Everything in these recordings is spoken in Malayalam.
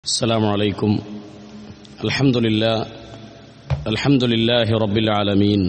السلام عليكم الحمد لله الحمد لله رب العالمين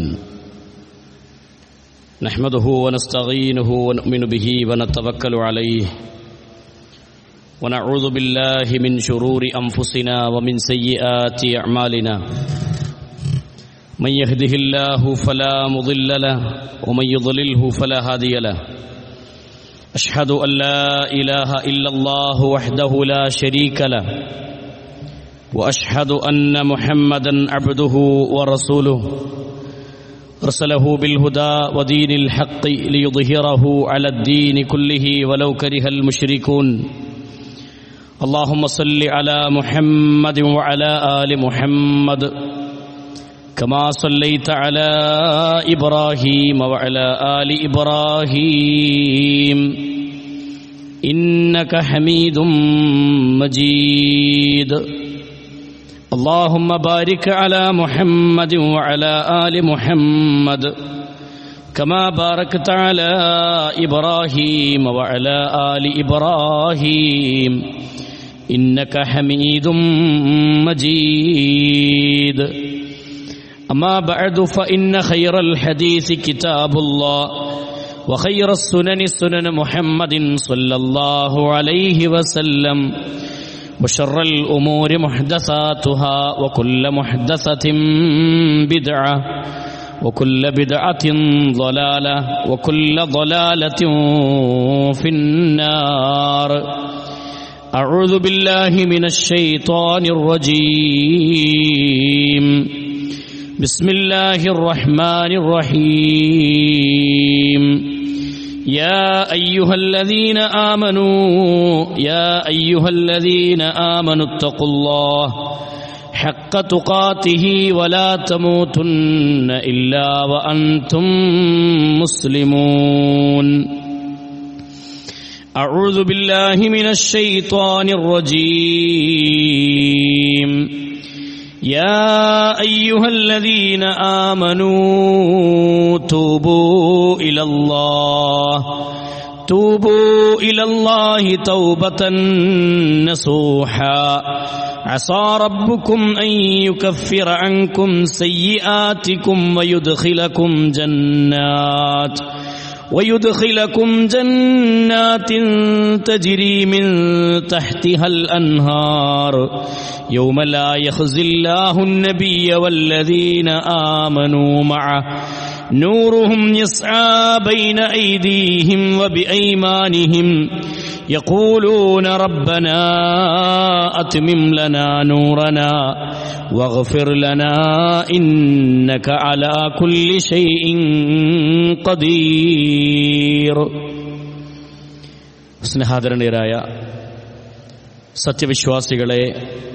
نحمده ونستعينه ونؤمن به ونتوكل عليه ونعوذ بالله من شرور انفسنا ومن سيئات اعمالنا من يهده الله فلا مضل له ومن يضلله فلا هادي له أشهد أن لا إله إلا الله وحده لا شريك له وأشهد أن محمدا عبده ورسوله أرسله بالهدى ودين الحق ليظهره على الدين كله ولو كره المشركون اللهم صل على محمد وعلى آل محمد كما صليت على إبراهيم وعلى آل إبراهيم إنك حميد مجيد اللهم بارك على محمد وعلى آل محمد كما باركت على إبراهيم وعلى آل إبراهيم إنك حميد مجيد أما بعد فإن خير الحديث كتاب الله وخير السنن سنن محمد صلى الله عليه وسلم وشر الأمور محدثاتها وكل محدثة بدعة وكل بدعة ضلالة وكل ضلالة في النار أعوذ بالله من الشيطان الرجيم بسم الله الرحمن الرحيم يا أيها الذين آمنوا يا أيها الذين آمنوا اتقوا الله حق تقاته ولا تموتن إلا وأنتم مسلمون أعوذ بالله من الشيطان الرجيم يا أيها الذين آمنوا توبوا إلى الله توبوا إلى الله توبة نصوحا عسى ربكم أن يكفر عنكم سيئاتكم ويدخلكم جنات ويدخلكم جنات تجري من تحتها الأنهار يوم لا يخزي الله النبي والذين آمنوا معه نورهم يسعى بين أيديهم وبأيمانهم يقولون ربنا أتمم لنا نورنا واغفر لنا إنك على كل شيء قدير സ്നേഹാദരണീയരായ സത്യവിശ്വാസികളെ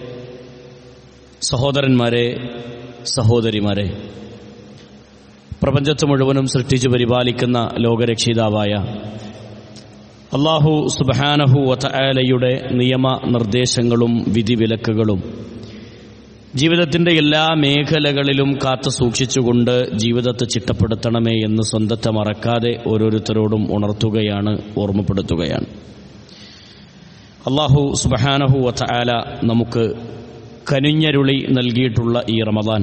സഹോദരന്മാരെ സഹോദരിമാരെ പ്രപഞ്ചത്തെ മുഴുവനും സൃഷ്ടിച്ചു പരിപാലിക്കുന്ന ലോകരക്ഷിതാവായ അള്ളാഹു സുബാനഹു വതആലയുടെ നിയമ നിർദ്ദേശങ്ങളും വിധിവിലക്കുകളും ജീവിതത്തിന്റെ എല്ലാ മേഖലകളിലും കാത്തു സൂക്ഷിച്ചുകൊണ്ട് ജീവിതത്തെ ചിട്ടപ്പെടുത്തണമേ എന്ന് സ്വന്തത്തെ മറക്കാതെ ഓരോരുത്തരോടും ഉണർത്തുകയാണ് ഓർമ്മപ്പെടുത്തുകയാണ് അള്ളാഹു സുബഹാനഹു വതആല നമുക്ക് കനിഞ്ഞരുളി നൽകിയിട്ടുള്ള ഈ റമദാൻ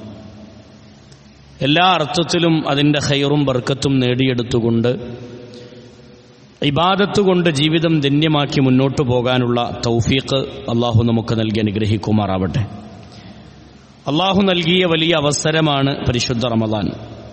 എല്ലാ അർത്ഥത്തിലും അതിൻ്റെ ഹൈറും ബർക്കത്തും നേടിയെടുത്തുകൊണ്ട് ഇബാദത്ത് കൊണ്ട് ജീവിതം ധന്യമാക്കി മുന്നോട്ടു പോകാനുള്ള തൗഫീഖ് അള്ളാഹു നമുക്ക് നൽകി അനുഗ്രഹിക്കുമാറാവട്ടെ അള്ളാഹു നൽകിയ വലിയ അവസരമാണ് പരിശുദ്ധ റമദാൻ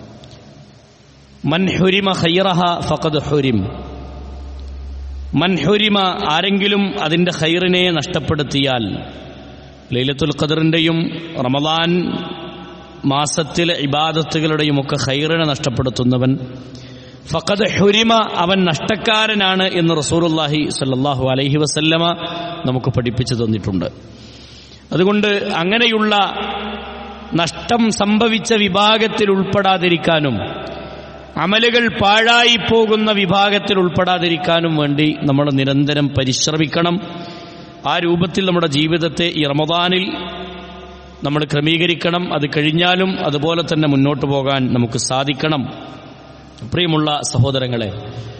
മൻ ഹുരിമ ഹൈറഹ ഫഖദ് ഹുരിം മൻ ഹുരിമ ആരെങ്കിലും അതിൻ്റെ ഹൈറിനെ നഷ്ടപ്പെടുത്തിയാൽ ലൈലത്തുൽ ഖദറിൻ്റെയും റമദാൻ മാസത്തിലെ ഇബാദത്തുകളുടെയും ഒക്കെ ഹൈറിനെ നഷ്ടപ്പെടുത്തുന്നവൻ ഫഖദ് ഹുരിമ അവൻ നഷ്ടക്കാരനാണ് എന്ന് റസൂറുല്ലാഹി സല്ലാഹു അലൈഹി വസല്ലമ നമുക്ക് പഠിപ്പിച്ചു തന്നിട്ടുണ്ട് അതുകൊണ്ട് അങ്ങനെയുള്ള നഷ്ടം സംഭവിച്ച വിഭാഗത്തിൽ ഉൾപ്പെടാതിരിക്കാനും അമലുകൾ പാഴായി പോകുന്ന വിഭാഗത്തിൽ ഉൾപ്പെടാതിരിക്കാനും വേണ്ടി നമ്മൾ നിരന്തരം പരിശ്രമിക്കണം ആ രൂപത്തിൽ നമ്മുടെ ജീവിതത്തെ ഈ റമദാനിൽ നമ്മൾ ക്രമീകരിക്കണം അത് കഴിഞ്ഞാലും അതുപോലെ തന്നെ മുന്നോട്ട് പോകാൻ നമുക്ക് സാധിക്കണം പ്രിയമുള്ള സഹോദരങ്ങളെ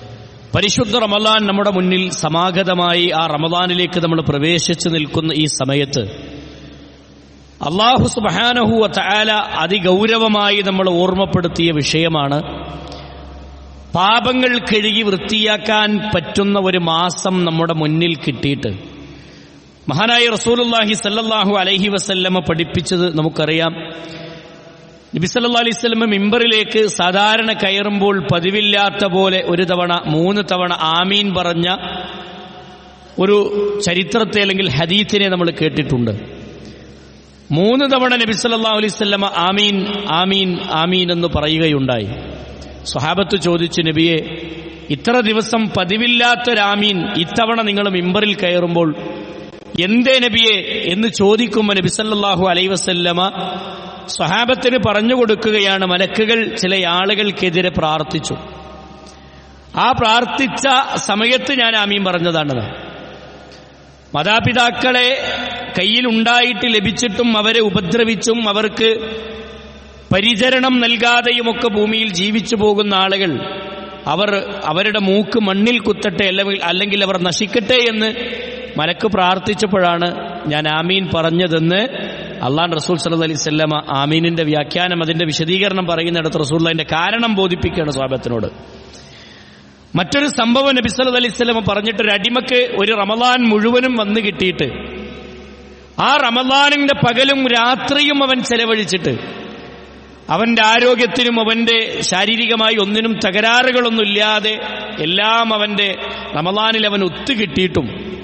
പരിശുദ്ധ റമദാൻ നമ്മുടെ മുന്നിൽ സമാഗതമായി ആ റമദാനിലേക്ക് നമ്മൾ പ്രവേശിച്ചു നിൽക്കുന്ന ഈ സമയത്ത് അള്ളാഹു സുബാനഹുവ തആല അതിഗൗരവമായി നമ്മൾ ഓർമ്മപ്പെടുത്തിയ വിഷയമാണ് പാപങ്ങൾ കഴുകി വൃത്തിയാക്കാൻ പറ്റുന്ന ഒരു മാസം നമ്മുടെ മുന്നിൽ കിട്ടിയിട്ട് മഹാനായ റസൂലുല്ലാഹി സല്ലല്ലാഹു അലൈഹി വസല്ലമ പഠിപ്പിച്ചത് നമുക്കറിയാം നബി സല്ലല്ലാഹു അലൈഹി വസല്ലമ മിമ്പറിലേക്ക് സാധാരണ കയറുമ്പോൾ പതിവില്ലാത്ത പോലെ ഒരു തവണ മൂന്ന് തവണ ആമീൻ പറഞ്ഞ ഒരു ചരിത്രത്തെ അല്ലെങ്കിൽ ഹദീത്തിനെ നമ്മൾ കേട്ടിട്ടുണ്ട് മൂന്ന് തവണ നബി സല്ലല്ലാഹു അലൈഹി വസല്ലമ ആമീൻ ആമീൻ ആമീൻ എന്ന് പറയുകയുണ്ടായി സ്വഹാബത്ത് ചോദിച്ചു നബിയെ ഇത്ര ദിവസം പതിവില്ലാത്തൊരാമീൻ ഇത്തവണ നിങ്ങൾ മിമ്പറിൽ കയറുമ്പോൾ എന്തേ നബിയെ എന്ന് ചോദിക്കുമ്പോൾ നബി സല്ലല്ലാഹു അലൈഹി വസല്ലമ സ്വഹാബത്തിന് പറഞ്ഞു കൊടുക്കുകയാണ് മലക്കുകൾ ചില ആളുകൾക്കെതിരെ പ്രാർത്ഥിച്ചു ആ പ്രാർത്ഥിച്ച സമയത്ത് ഞാൻ ആമീൻ പറഞ്ഞതാണത് മാതാപിതാക്കളെ കയ്യിലുണ്ടായിട്ട് ലഭിച്ചിട്ടും അവരെ ഉപദ്രവിച്ചും അവർക്ക് പരിചരണം നൽകാതെയുമൊക്കെ ഭൂമിയിൽ ജീവിച്ചു പോകുന്ന ആളുകൾ അവർ അവരുടെ മൂക്ക് മണ്ണിൽ കുത്തട്ടെ അല്ലെങ്കിൽ അല്ലെങ്കിൽ അവർ നശിക്കട്ടെ എന്ന് മലക്ക് പ്രാർത്ഥിച്ചപ്പോഴാണ് ഞാൻ ആമീൻ പറഞ്ഞതെന്ന് അള്ളാൻ റസൂൽ സല്ലു അലൈഹി സ്വല്ലമ ആമീനിന്റെ വ്യാഖ്യാനം അതിന്റെ വിശദീകരണം പറയുന്നിടത്ത് റസൂൽ അതിന്റെ കാരണം ബോധിപ്പിക്കുകയാണ് സ്വാഗതത്തിനോട് മറ്റൊരു സംഭവം നബി സല്ലു അലൈഹി സ്വലമ പറഞ്ഞിട്ട് ഒരു അടിമക്ക് ഒരു റമദാൻ മുഴുവനും വന്നു കിട്ടിയിട്ട് ആ റമദാനിന്റെ പകലും രാത്രിയും അവൻ ചെലവഴിച്ചിട്ട് അവന്റെ ആരോഗ്യത്തിനും അവന്റെ ശാരീരികമായി ഒന്നിനും തകരാറുകളൊന്നുമില്ലാതെ എല്ലാം അവന്റെ റമദാനിൽ അവൻ ഒത്തുകിട്ടിയിട്ടും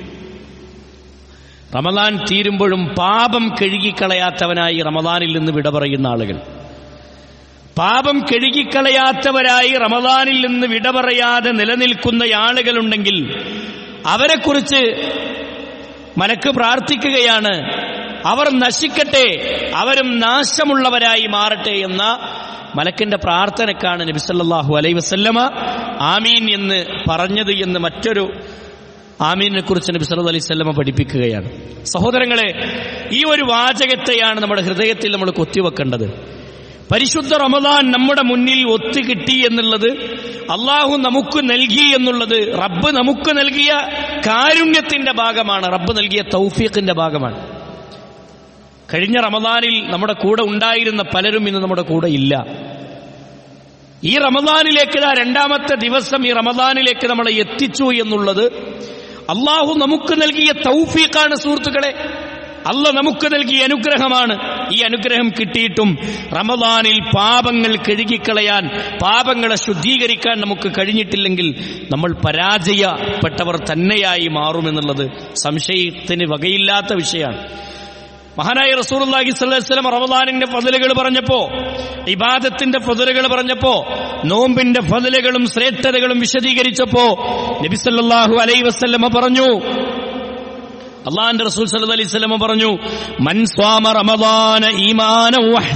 റമദാൻ തീരുമ്പോഴും പാപം കഴുകിക്കളയാത്തവനായി റമദാനിൽ നിന്ന് വിട പറയുന്ന ആളുകൾ പാപം കഴുകിക്കളയാത്തവരായി റമദാനിൽ നിന്ന് വിട പറയാതെ നിലനിൽക്കുന്ന ആളുകളുണ്ടെങ്കിൽ അവരെക്കുറിച്ച് മലക്ക് പ്രാർത്ഥിക്കുകയാണ് അവർ നശിക്കട്ടെ അവരും നാശമുള്ളവരായി മാറട്ടെ എന്ന മലക്കിന്റെ പ്രാർത്ഥനക്കാണ് നബിസല്ലാഹു അലൈ വസല്ലമ ആമീൻ എന്ന് പറഞ്ഞത് എന്ന് മറ്റൊരു ആമീനെ കുറിച്ച് നബി സല്ലു അലൈഹി സ്വല്ലമ പഠിപ്പിക്കുകയാണ് സഹോദരങ്ങളെ ഈ ഒരു വാചകത്തെയാണ് നമ്മുടെ ഹൃദയത്തിൽ നമ്മൾ കൊത്തിവെക്കേണ്ടത് പരിശുദ്ധ റമദാൻ നമ്മുടെ മുന്നിൽ ഒത്തുകിട്ടി എന്നുള്ളത് അള്ളാഹു നമുക്ക് നൽകി എന്നുള്ളത് റബ്ബ് നമുക്ക് നൽകിയ കാരുണ്യത്തിന്റെ ഭാഗമാണ് റബ്ബ് നൽകിയ തൗഫീഖിന്റെ ഭാഗമാണ് കഴിഞ്ഞ റമദാനിൽ നമ്മുടെ കൂടെ ഉണ്ടായിരുന്ന പലരും ഇന്ന് നമ്മുടെ കൂടെ ഇല്ല ഈ റമദാനിലേക്ക് ഇതാ രണ്ടാമത്തെ ദിവസം ഈ റമദാനിലേക്ക് നമ്മളെ എത്തിച്ചു എന്നുള്ളത് അള്ളാഹു നമുക്ക് നൽകിയ തൗഫീഖാണ് സുഹൃത്തുക്കളെ അല്ല നമുക്ക് നൽകിയ അനുഗ്രഹമാണ് ഈ അനുഗ്രഹം കിട്ടിയിട്ടും റമദാനിൽ പാപങ്ങൾ കഴുകിക്കളയാൻ പാപങ്ങളെ ശുദ്ധീകരിക്കാൻ നമുക്ക് കഴിഞ്ഞിട്ടില്ലെങ്കിൽ നമ്മൾ പരാജയപ്പെട്ടവർ തന്നെയായി മാറുമെന്നുള്ളത് സംശയത്തിന് വകയില്ലാത്ത വിഷയമാണ് മഹാനായ റസൂർലാഹി സ്വലം റമദാനിന്റെ ഫതിലുകൾ പറഞ്ഞപ്പോ ഇബാദത്തിന്റെ ഫതിലുകൾ പറഞ്ഞപ്പോ നോമ്പിന്റെ ഫതിലുകളും ശ്രേഷ്ഠതകളും വിശദീകരിച്ചപ്പോ നബിസല്ലാഹു അലൈ വസ്ല്ലമ പറഞ്ഞു അള്ളാന്റെ റസൂൽ സല്ലു അലൈഹി സ്വലമ പറഞ്ഞു മൻ സ്വാമ റമദാന ഈമാന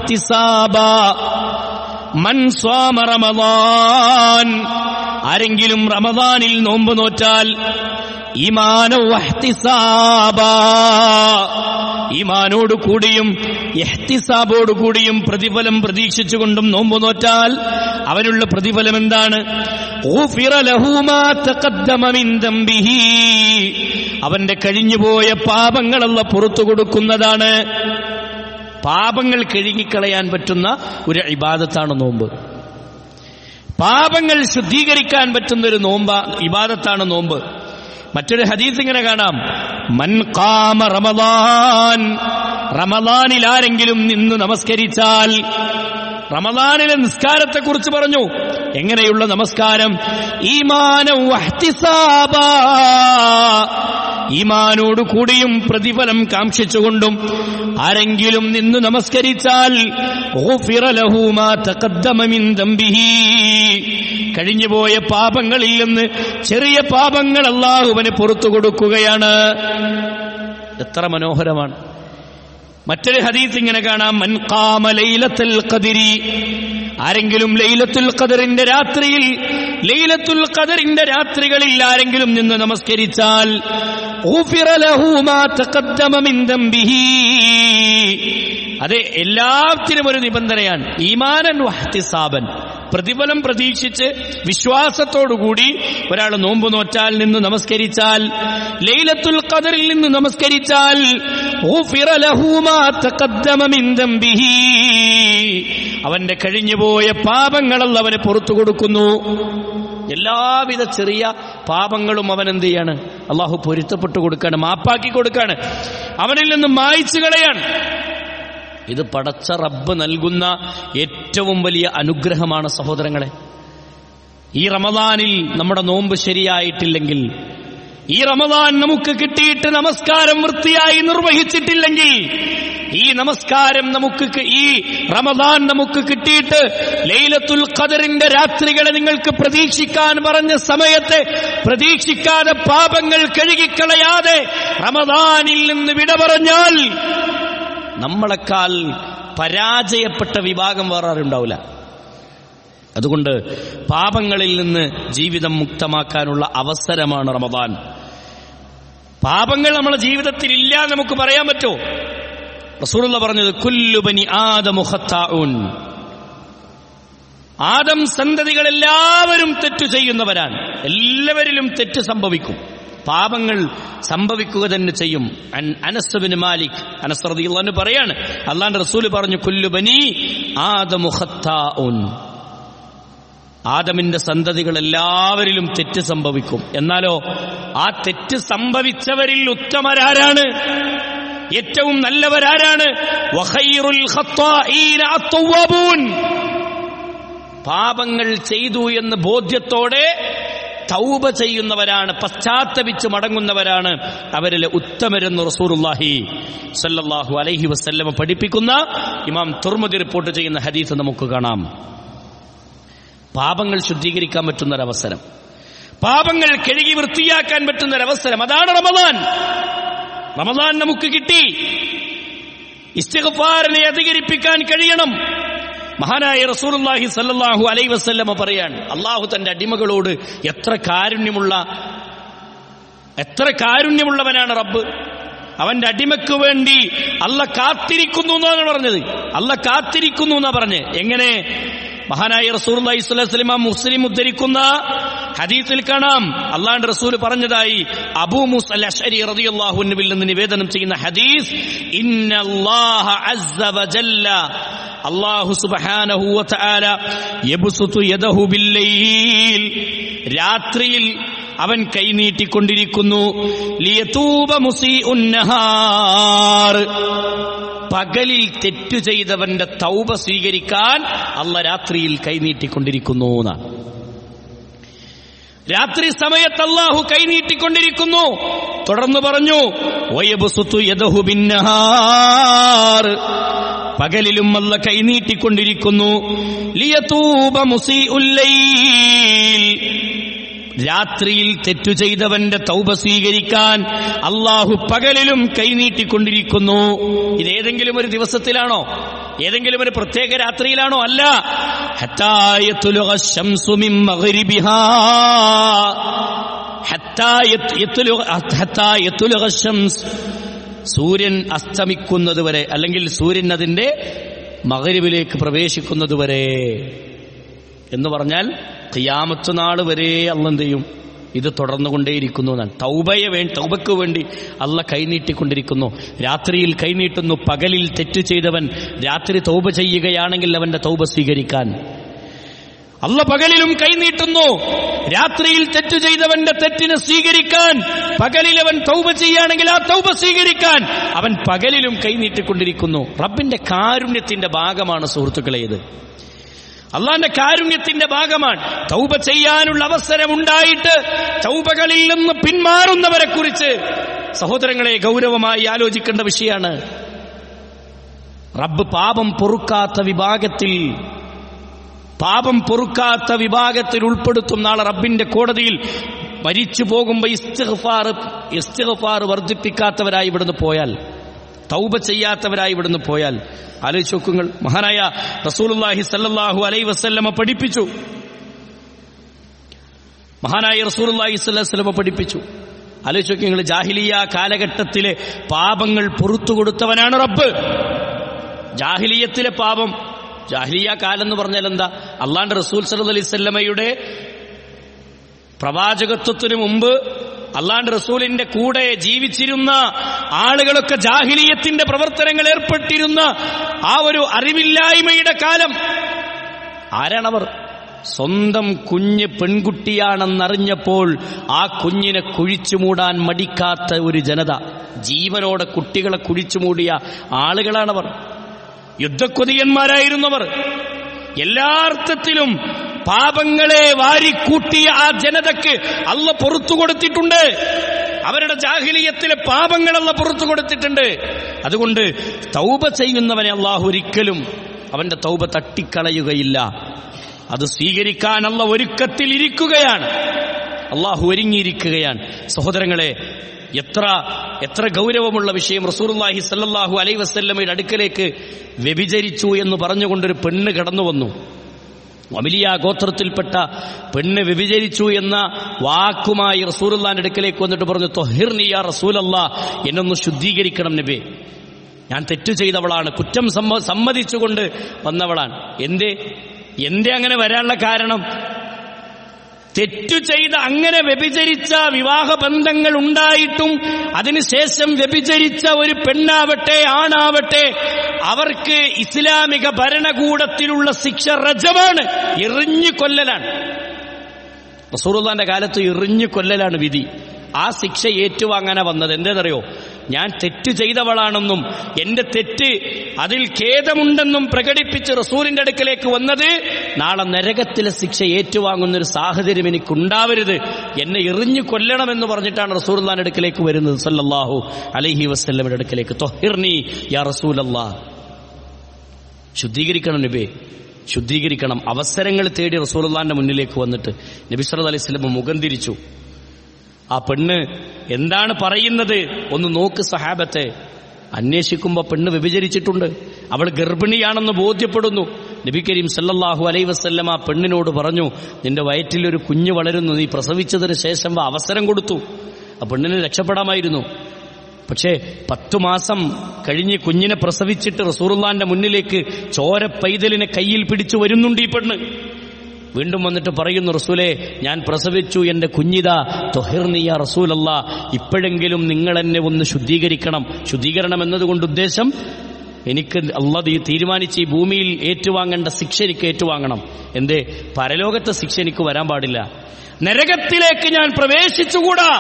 മൻ സ്വാമ റമദാൻ ആരെങ്കിലും റമദാനിൽ നോമ്പ് നോറ്റാൽ ഈമാന ഈമാനോട് കൂടിയും എഹ്തിസാബോട് കൂടിയും പ്രതിഫലം പ്രതീക്ഷിച്ചുകൊണ്ടും നോമ്പ് നോറ്റാൽ അവനുള്ള പ്രതിഫലം എന്താണ് അവന്റെ കഴിഞ്ഞുപോയ പാപങ്ങളല്ല പുറത്തു കൊടുക്കുന്നതാണ് പാപങ്ങൾ കഴുകിക്കളയാൻ പറ്റുന്ന ഒരു ഇബാദത്താണ് നോമ്പ് പാപങ്ങൾ ശുദ്ധീകരിക്കാൻ പറ്റുന്ന ഒരു നോമ്പ ഇബാദത്താണ് നോമ്പ് മറ്റൊരു ഹദീസ് ഇങ്ങനെ കാണാം മൻ കാമ റമദാൻ റമദാനിൽ ആരെങ്കിലും നിന്ന് നമസ്കരിച്ചാൽ റമദാനിലെ നിസ്കാരത്തെ കുറിച്ച് പറഞ്ഞു എങ്ങനെയുള്ള നമസ്കാരം ഈമാനം ഈമാനോട് കൂടിയും പ്രതിഫലം കാക്ഷിച്ചുകൊണ്ടും ആരെങ്കിലും നിന്ന് നമസ്കരിച്ചാൽ കഴിഞ്ഞുപോയ പാപങ്ങളിൽ നിന്ന് ചെറിയ പാപങ്ങൾ അള്ളാഹുവിന് പുറത്തു കൊടുക്കുകയാണ് എത്ര മനോഹരമാണ് മറ്റൊരു ഹദീസ് ഇങ്ങനെ കാണാം മൻകാമ ലൈലത്തുൽ ഖദരി ആരെങ്കിലും ലൈലത്തുൽ ഖദറിന്റെ രാത്രിയിൽ ലൈലത്തുൽ ഖദറിന്റെ രാത്രികളിൽ ആരെങ്കിലും നിന്ന് നമസ്കരിച്ചാൽ അതെ എല്ലാത്തിനും ഒരു നിബന്ധനയാണ് ഈമാനൻ വഹ്തിസാബൻ പ്രതിഫലം പ്രതീക്ഷിച്ച് വിശ്വാസത്തോടുകൂടി ഒരാൾ നോമ്പ് നോറ്റാൽ നിന്ന് നമസ്കരിച്ചാൽ ലൈലത്തുൽ ഖദറിൽ നിന്ന് നമസ്കരിച്ചാൽ ഊഫിറ ലഹു മാ തഖദ്ദമ മിൻ ദംബിഹി. അവന്റെ കഴിഞ്ഞുപോയ പാപങ്ങളല്ല അവന് പുറത്തു കൊടുക്കുന്നു എല്ലാവിധ ചെറിയ പാപങ്ങളും അവൻ എന്ത് ചെയ്യാണ് അള്ളാഹു പൊരുത്തപ്പെട്ടു കൊടുക്കാണ് മാപ്പാക്കി കൊടുക്കാണ് അവനിൽ നിന്ന് മായ്ച്ചു കളയാണ് ഇത് പടച്ച റബ്ബ് നൽകുന്ന ഏറ്റവും വലിയ അനുഗ്രഹമാണ് സഹോദരങ്ങളെ ഈ റമദാനിൽ നമ്മുടെ നോമ്പ് ശരിയായിട്ടില്ലെങ്കിൽ ഈ റമദാൻ നമുക്ക് കിട്ടിയിട്ട് നമസ്കാരം വൃത്തിയായി നിർവഹിച്ചിട്ടില്ലെങ്കിൽ ഈ നമസ്കാരം നമുക്ക് കി- ഈ റമദാൻ നമുക്ക് കിട്ടിയിട്ട് ലൈലത്തുൽ ഖദറിന്റെ രാത്രികളെ നിങ്ങൾക്ക് പ്രതീക്ഷിക്കാൻ പറഞ്ഞ സമയത്തെ പ്രതീക്ഷിക്കാതെ പാപങ്ങൾ കഴുകിക്കളയാതെ റമദാനിൽ നിന്ന് വിട പറഞ്ഞാൽ നമ്മളെക്കാൾ പരാജയപ്പെട്ട വിഭാഗം വേറെ ആരും ഉണ്ടാവില്ല അതുകൊണ്ട് പാപങ്ങളിൽ നിന്ന് ജീവിതം മുക്തമാക്കാനുള്ള അവസരമാണ് റമദാൻ പാപങ്ങൾ നമ്മുടെ ജീവിതത്തിൽ ഇല്ല എന്ന് നമുക്ക് പറയാൻ പറ്റോ റസൂലുള്ള പറഞ്ഞത് കുല്ലുബനി ആദമുഖത്താഉൻ ആദം സന്തതികൾ എല്ലാവരും തെറ്റു ചെയ്യുന്നവരാണ് എല്ലാവരിലും തെറ്റ് സംഭവിക്കും പാപങ്ങൾ സംഭവിക്കുക തന്നെ ചെയ്യും അൻ- അനസ് ബിൻ മാലിക് അനസ് റളിയല്ലാഹു പറയാണ് അള്ളാന്റെ റസൂല് പറഞ്ഞു കുല്ലുബനി ആദമുഖത്താഉൻ ആദമിന്റെ സന്തതികൾ എല്ലാവരിലും തെറ്റ് സംഭവിക്കും എന്നാലോ ആ തെറ്റ് സംഭവിച്ചവരിൽ ഉത്തമരാരാണ് ഏറ്റവും നല്ലവരാരാണ് വഖൈറുൽ ഖത്താഈന അത്തവ്വാബൂൻ. പാപങ്ങൾ ചെയ്തു എന്ന് ബോധ്യത്തോടെ തൗബ ചെയ്യുന്നവരാണ് പശ്ചാത്തപിച്ച് മടങ്ങുന്നവരാണ് അവരിലെ ഉത്തമരെന്ന് റസൂറുല്ലാഹി സല്ലല്ലാഹു അലൈഹി വസല്ലമ പഠിപ്പിക്കുന്ന ഇമാം തുർമുദി റിപ്പോർട്ട് ചെയ്യുന്ന ഹദീസ് നമുക്ക് കാണാം പാപങ്ങൾ ശുദ്ധീകരിക്കാൻ പറ്റുന്നൊരവസരം പാപങ്ങൾ കഴുകി വൃത്തിയാക്കാൻ പറ്റുന്നൊരവസരം അതാണ് റമദാൻ റമദാൻ നമുക്ക് കിട്ടി ഇസ്തിഗ്ഫാറിനെ അധികരിപ്പിക്കാൻ കഴിയണം മഹാനായ റസൂലുള്ളാഹി സല്ലല്ലാഹു അലൈഹി വസല്ലമ പറയാണ് അള്ളാഹു തന്റെ അടിമകളോട് എത്ര കാരുണ്യമുള്ള എത്ര കാരുണ്യമുള്ളവനാണ് റബ്ബ് അവന്റെ അടിമക്ക് വേണ്ടി അല്ല കാത്തിരിക്കുന്നു എന്നാണ് പറഞ്ഞത് അല്ല കാത്തിരിക്കുന്നു എന്നാ പറഞ്ഞ് എങ്ങനെ മഹാനായ റസൂലുള്ളാഹി സ്വല്ലല്ലാഹു അലൈഹി വസല്ലമ മുസ്ലിം ഉദ്ധരിക്കുന്ന ഹദീസിൽ കാണാം അള്ളാഹുന്റെ റസൂൽ പറഞ്ഞതായി അബൂ മൂസ അൽ അശ്അരി റളിയല്ലാഹു അൻഹുവിൽ നിന്ന് നിവേദനം ചെയ്യുന്ന ഹദീസ് ഇന്നല്ലാഹ അസ്സ വജല്ല അല്ലാഹു സുബ്ഹാനഹു വതആല യബ്സുതു യദഹു ബില്ലൈൽ രാത്രിയിൽ അവൻ കൈനീട്ടിക്കൊണ്ടിരിക്കുന്നു ലിയതൂബ മുസീഉൻ നഹാർ പകലിൽ തെറ്റു ചെയ്തവന്റെ തൗബ സ്വീകരിക്കാൻ അല്ല രാത്രിയിൽ കൈനീട്ടിക്കൊണ്ടിരിക്കുന്നു എന്നാണ് രാത്രി സമയത്ത് അള്ളാഹു കൈനീട്ടിക്കൊണ്ടിരിക്കുന്നു തുടർന്ന് പറഞ്ഞു "വയബ്സുത്തു യദഹു ബിന്നഹാർ." പകലിലും അല്ല കൈനീട്ടിക്കൊണ്ടിരിക്കുന്നു ലിയതൂബ മുസീഉൽ ലൈൽ. രാത്രിയിൽ തെറ്റു ചെയ്തവന്റെ തൗബ സ്വീകരിക്കാൻ അള്ളാഹു പകലിലും കൈനീട്ടിക്കൊണ്ടിരിക്കുന്നു ഇത് ഏതെങ്കിലും ഒരു ദിവസത്തിലാണോ ഏതെങ്കിലും ഒരു പ്രത്യേക രാത്രിയിലാണോ അല്ല ഹത്താ യത്ലുഗ ശംസു മിൻ മഗ്രിബിഹാ. ഹത്താ യത്- യത്ലുഗ- ഹത്താ യത്ലുഗ ശംസ്. സൂര്യൻ അസ്തമിക്കുന്നത് വരെ അല്ലെങ്കിൽ സൂര്യൻ അതിന്റെ മകരിവിലേക്ക് പ്രവേശിക്കുന്നത് വരെ എന്ന് പറഞ്ഞാൽ ഖിയാമത്ത് നാൾ വരെ അല്ല എന്ത് ചെയ്യും ഇത് തുടർന്നുകൊണ്ടേയിരിക്കുന്നു എന്നാണ് തൗബയെ വേണ്ടി തൗബയ്ക്ക് വേണ്ടി അല്ല കൈനീട്ടിക്കൊണ്ടിരിക്കുന്നു രാത്രിയിൽ കൈനീട്ടുന്നു പകലിൽ തെറ്റു ചെയ്തവൻ രാത്രി തൗബ ചെയ്യുകയാണെങ്കിൽ അവന്റെ തൗബ സ്വീകരിക്കാൻ അല്ല പകലിലും കൈനീട്ടുന്നു രാത്രിയിൽ തെറ്റു ചെയ്തവന്റെ തെറ്റിനെ സ്വീകരിക്കാൻ പകലിൽ അവൻ തൗബ ചെയ്യുകയാണെങ്കിൽ ആ തൗബ സ്വീകരിക്കാൻ അവൻ പകലിലും കൈനീട്ടിക്കൊണ്ടിരിക്കുന്നു റബ്ബിന്റെ കാരുണ്യത്തിന്റെ ഭാഗമാണ് സുഹൃത്തുക്കളെ ഇത് അള്ളാന്റെ കാരുണ്യത്തിന്റെ ഭാഗമാണ് തൗബ ചെയ്യാനുള്ള അവസരമുണ്ടായിട്ട് തൗബകളിൽ നിന്ന് പിന്മാറുന്നവരെ കുറിച്ച് സഹോദരങ്ങളെ ഗൗരവമായി ആലോചിക്കേണ്ട വിഷയമാണ് റബ്ബ് പാപം പൊറുക്കാത്ത വിഭാഗത്തിൽ പാപം പൊറുക്കാത്ത വിഭാഗത്തിൽ ഉൾപ്പെടുത്തും നാളെ റബ്ബിന്റെ കോടതിയിൽ മരിച്ചു പോകുമ്പോൾ ഇസ്തിഗ്ഫാർ ഇസ്തിഗ്ഫാർ വർദ്ധിപ്പിക്കാത്തവരായി ഇവിടുന്ന് പോയാൽ തൗബ ചെയ്യാത്തവരായി ഇവിടുന്ന് പോയാൽ ആലോചിച്ച് നോക്കുങ്ങൾ മഹാനായ റസൂലുള്ളാഹി സല്ലല്ലാഹു അലൈഹി വസല്ലമ പഠിപ്പിച്ചു മഹാനായ റസൂലുള്ളാഹി സ്വല്ലല്ലാഹു അലൈഹി വസല്ലമ പഠിപ്പിച്ചു ആലോചിച്ച് നോക്കി നിങ്ങൾ ജാഹിലിയ കാലഘട്ടത്തിലെ പാപങ്ങൾ പുറത്തു കൊടുത്തവനാണ് റബ്ബ് ജാഹിലിയത്തിലെ പാപം ജാഹ്ലിയ കാലം എന്ന് പറഞ്ഞാൽ എന്താ അള്ളാന്റെ റസൂൽ സല്ലു അലൈഹി സ്വല്ലമയുടെ പ്രവാചകത്വത്തിനു മുമ്പ് അള്ളാന്റെ റസൂലിന്റെ കൂടെ ജീവിച്ചിരുന്ന ആളുകളൊക്കെ ജാഹിലീയത്തിന്റെ പ്രവർത്തനങ്ങൾ ഏർപ്പെട്ടിരുന്ന ആ ഒരു അറിവില്ലായ്മയുടെ കാലം ആരാണവർ സ്വന്തം കുഞ്ഞ് പെൺകുട്ടിയാണെന്നറിഞ്ഞപ്പോൾ ആ കുഞ്ഞിനെ കുഴിച്ചു മൂടാൻ മടിക്കാത്ത ഒരു ജനത ജീവനോടെ കുട്ടികളെ കുഴിച്ചു മൂടിയ ആളുകളാണവർ യുദ്ധക്കൊതിയന്മാരായിരുന്നവർ എല്ലാ അർത്ഥത്തിലും പാപങ്ങളെ വാരിക്കൂട്ടിയ ആ ജനതക്ക് അല്ല പുറത്തു കൊടുത്തിട്ടുണ്ട് അവരുടെ ജാഹിലിയത്തിലെ പാപങ്ങളല്ല പുറത്തു കൊടുത്തിട്ടുണ്ട് അതുകൊണ്ട് തൗബ ചെയ്യുന്നവനെ അള്ളാഹു ഒരിക്കലും അവന്റെ തൗബ തട്ടിക്കളയുകയില്ല അത് സ്വീകരിക്കാനുള്ള ഒരുക്കത്തിൽ ഇരിക്കുകയാണ് അള്ളാഹു ഒരുങ്ങിയിരിക്കുകയാണ് സഹോദരങ്ങളെ എത്ര എത്ര ഗൗരവമുള്ള വിഷയം റസൂർല്ലാഹി സല്ലാഹു അലൈ വസ്ല്ലമയുടെ അടുക്കലേക്ക് വ്യഭിചരിച്ചു എന്ന് പറഞ്ഞുകൊണ്ടൊരു പെണ്ണ് കടന്നു വന്നു അമിലിയ ഗോത്രത്തിൽപ്പെട്ട പെണ്ണ് വ്യഭിചരിച്ചു എന്ന വാക്കുമായി റസൂലുള്ളാന്റെ അടുക്കലേക്ക് വന്നിട്ട് പറഞ്ഞു തൊഹിർനിയ റസൂലല്ല എന്നൊന്ന് ശുദ്ധീകരിക്കണം നബി ഞാൻ തെറ്റു ചെയ്തവളാണ് കുറ്റം സമ്മ സമ്മതിച്ചുകൊണ്ട് വന്നവളാണ് എന്തേ എന്തേ അങ്ങനെ വരാനുള്ള കാരണം തെറ്റു ചെയ്ത് അങ്ങനെ വ്യഭിചരിച്ച വിവാഹ ബന്ധങ്ങൾ ഉണ്ടായിട്ടും അതിനുശേഷം വ്യഭിചരിച്ച ഒരു പെണ്ണാവട്ടെ ആണാവട്ടെ അവർക്ക് ഇസ്ലാമിക ഭരണകൂടത്തിലുള്ള ശിക്ഷ റജമാണ് എറിഞ്ഞു കൊല്ലലാണ് റസൂറുല്ലാന്റെ കാലത്ത് എറിഞ്ഞു കൊല്ലലാണ് വിധി ആ ശിക്ഷ ഏറ്റുവാങ്ങാനാ വന്നത് എന്തേന്നറിയോ ഞാൻ തെറ്റ് ചെയ്തവളാണെന്നും എന്റെ തെറ്റ് അതിൽ ഖേദമുണ്ടെന്നും പ്രകടിപ്പിച്ച് റസൂലിന്റെ അടുക്കലേക്ക് വന്നത് നാളെ നരകത്തിലെ ശിക്ഷ ഏറ്റുവാങ്ങുന്ന ഒരു സാഹചര്യം എനിക്കുണ്ടാവരുത് എന്നെ എറിഞ്ഞു കൊല്ലണമെന്ന് പറഞ്ഞിട്ടാണ് റസൂർലാന്റെ അടുക്കലേക്ക് വരുന്നത് സല്ലല്ലാഹു അലൈഹി വസ്ല്ലമിന്റെ അടുക്കലേക്ക് തൊഹിർനി യാ റസൂലല്ലാ ശുദ്ധീകരിക്കണം നബി ശുദ്ധീകരിക്കണം അവസരങ്ങൾ തേടി റസൂലുള്ളാന്റെ മുന്നിലേക്ക് വന്നിട്ട് നബി സല്ലല്ലാഹു അലൈഹി വസല്ലം മുഖം തിരിച്ചു ആ പെണ്ണ് എന്താണ് പറയുന്നത് ഒന്ന് നോക്ക് സഹാബത്തെ അന്വേഷിക്കുമ്പോൾ പെണ്ണ് വ്യഭിചരിച്ചിട്ടുണ്ട് അവൾ ഗർഭിണിയാണെന്ന് ബോധ്യപ്പെടുന്നു നബി കരീം സല്ലല്ലാഹു അലൈ വസ്ല്ലം ആ പെണ്ണിനോട് പറഞ്ഞു നിന്റെ വയറ്റിൽ ഒരു കുഞ്ഞ് വളരുന്നു നീ പ്രസവിച്ചതിന് ശേഷം അവസരം കൊടുത്തു ആ പെണ്ണിന് രക്ഷപ്പെടാമായിരുന്നു പക്ഷേ പത്തു മാസം കഴിഞ്ഞ് കുഞ്ഞിനെ പ്രസവിച്ചിട്ട് റസൂറുല്ലാന്റെ മുന്നിലേക്ക് ചോര പൈതലിനെ കയ്യിൽ പിടിച്ചു വരുന്നുണ്ട് ഈ പെണ്ണ് വീണ്ടും വന്നിട്ട് പറയുന്നു റസൂലെ ഞാൻ പ്രസവിച്ചു എന്റെ കുഞ്ഞിത തൊഹിർനിയ റസൂലല്ല ഇപ്പോഴെങ്കിലും നിങ്ങൾ എന്നെ ഒന്ന് ശുദ്ധീകരിക്കണം ശുദ്ധീകരണം എന്നതുകൊണ്ട് ഉദ്ദേശം എനിക്ക് അള്ളാഹ് തീരുമാനിച്ച് ഈ ഭൂമിയിൽ ഏറ്റുവാങ്ങേണ്ട ശിക്ഷ എനിക്ക് ഏറ്റുവാങ്ങണം എന്തേ പരലോകത്തെ ശിക്ഷ എനിക്ക് വരാൻ പാടില്ല നരകത്തിലേക്ക് ഞാൻ പ്രവേശിച്ചുകൂടാ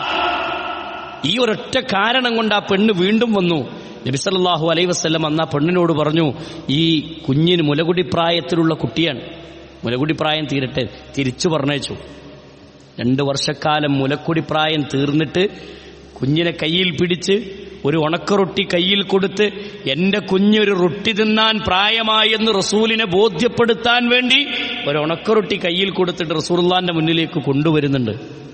ഈ ഒരൊറ്റ കാരണം കൊണ്ട് ആ പെണ്ണ് വീണ്ടും വന്നു നബിസല്ലാഹു അലൈ വസ്ല്ലം അന്ന് ആ പെണ്ണിനോട് പറഞ്ഞു ഈ കുഞ്ഞിന് മുലകുടി പ്രായത്തിലുള്ള കുട്ടിയാണ് മുലകുടി പ്രായം തീരട്ടെ തിരിച്ചു പറഞ്ഞയച്ചു രണ്ട് വർഷക്കാലം മുലക്കുടി പ്രായം തീർന്നിട്ട് കുഞ്ഞിനെ കയ്യിൽ പിടിച്ച് ഒരു ഉണക്കറൊട്ടി കയ്യിൽ കൊടുത്ത് എന്റെ കുഞ്ഞൊരു റൊട്ടി തിന്നാൻ പ്രായമായെന്ന് റസൂലിനെ ബോധ്യപ്പെടുത്താൻ വേണ്ടി ഒരു ഉണക്കറൊട്ടി കയ്യിൽ കൊടുത്തിട്ട് റസൂർലാന്റെ മുന്നിലേക്ക് കൊണ്ടുവരുന്നുണ്ട്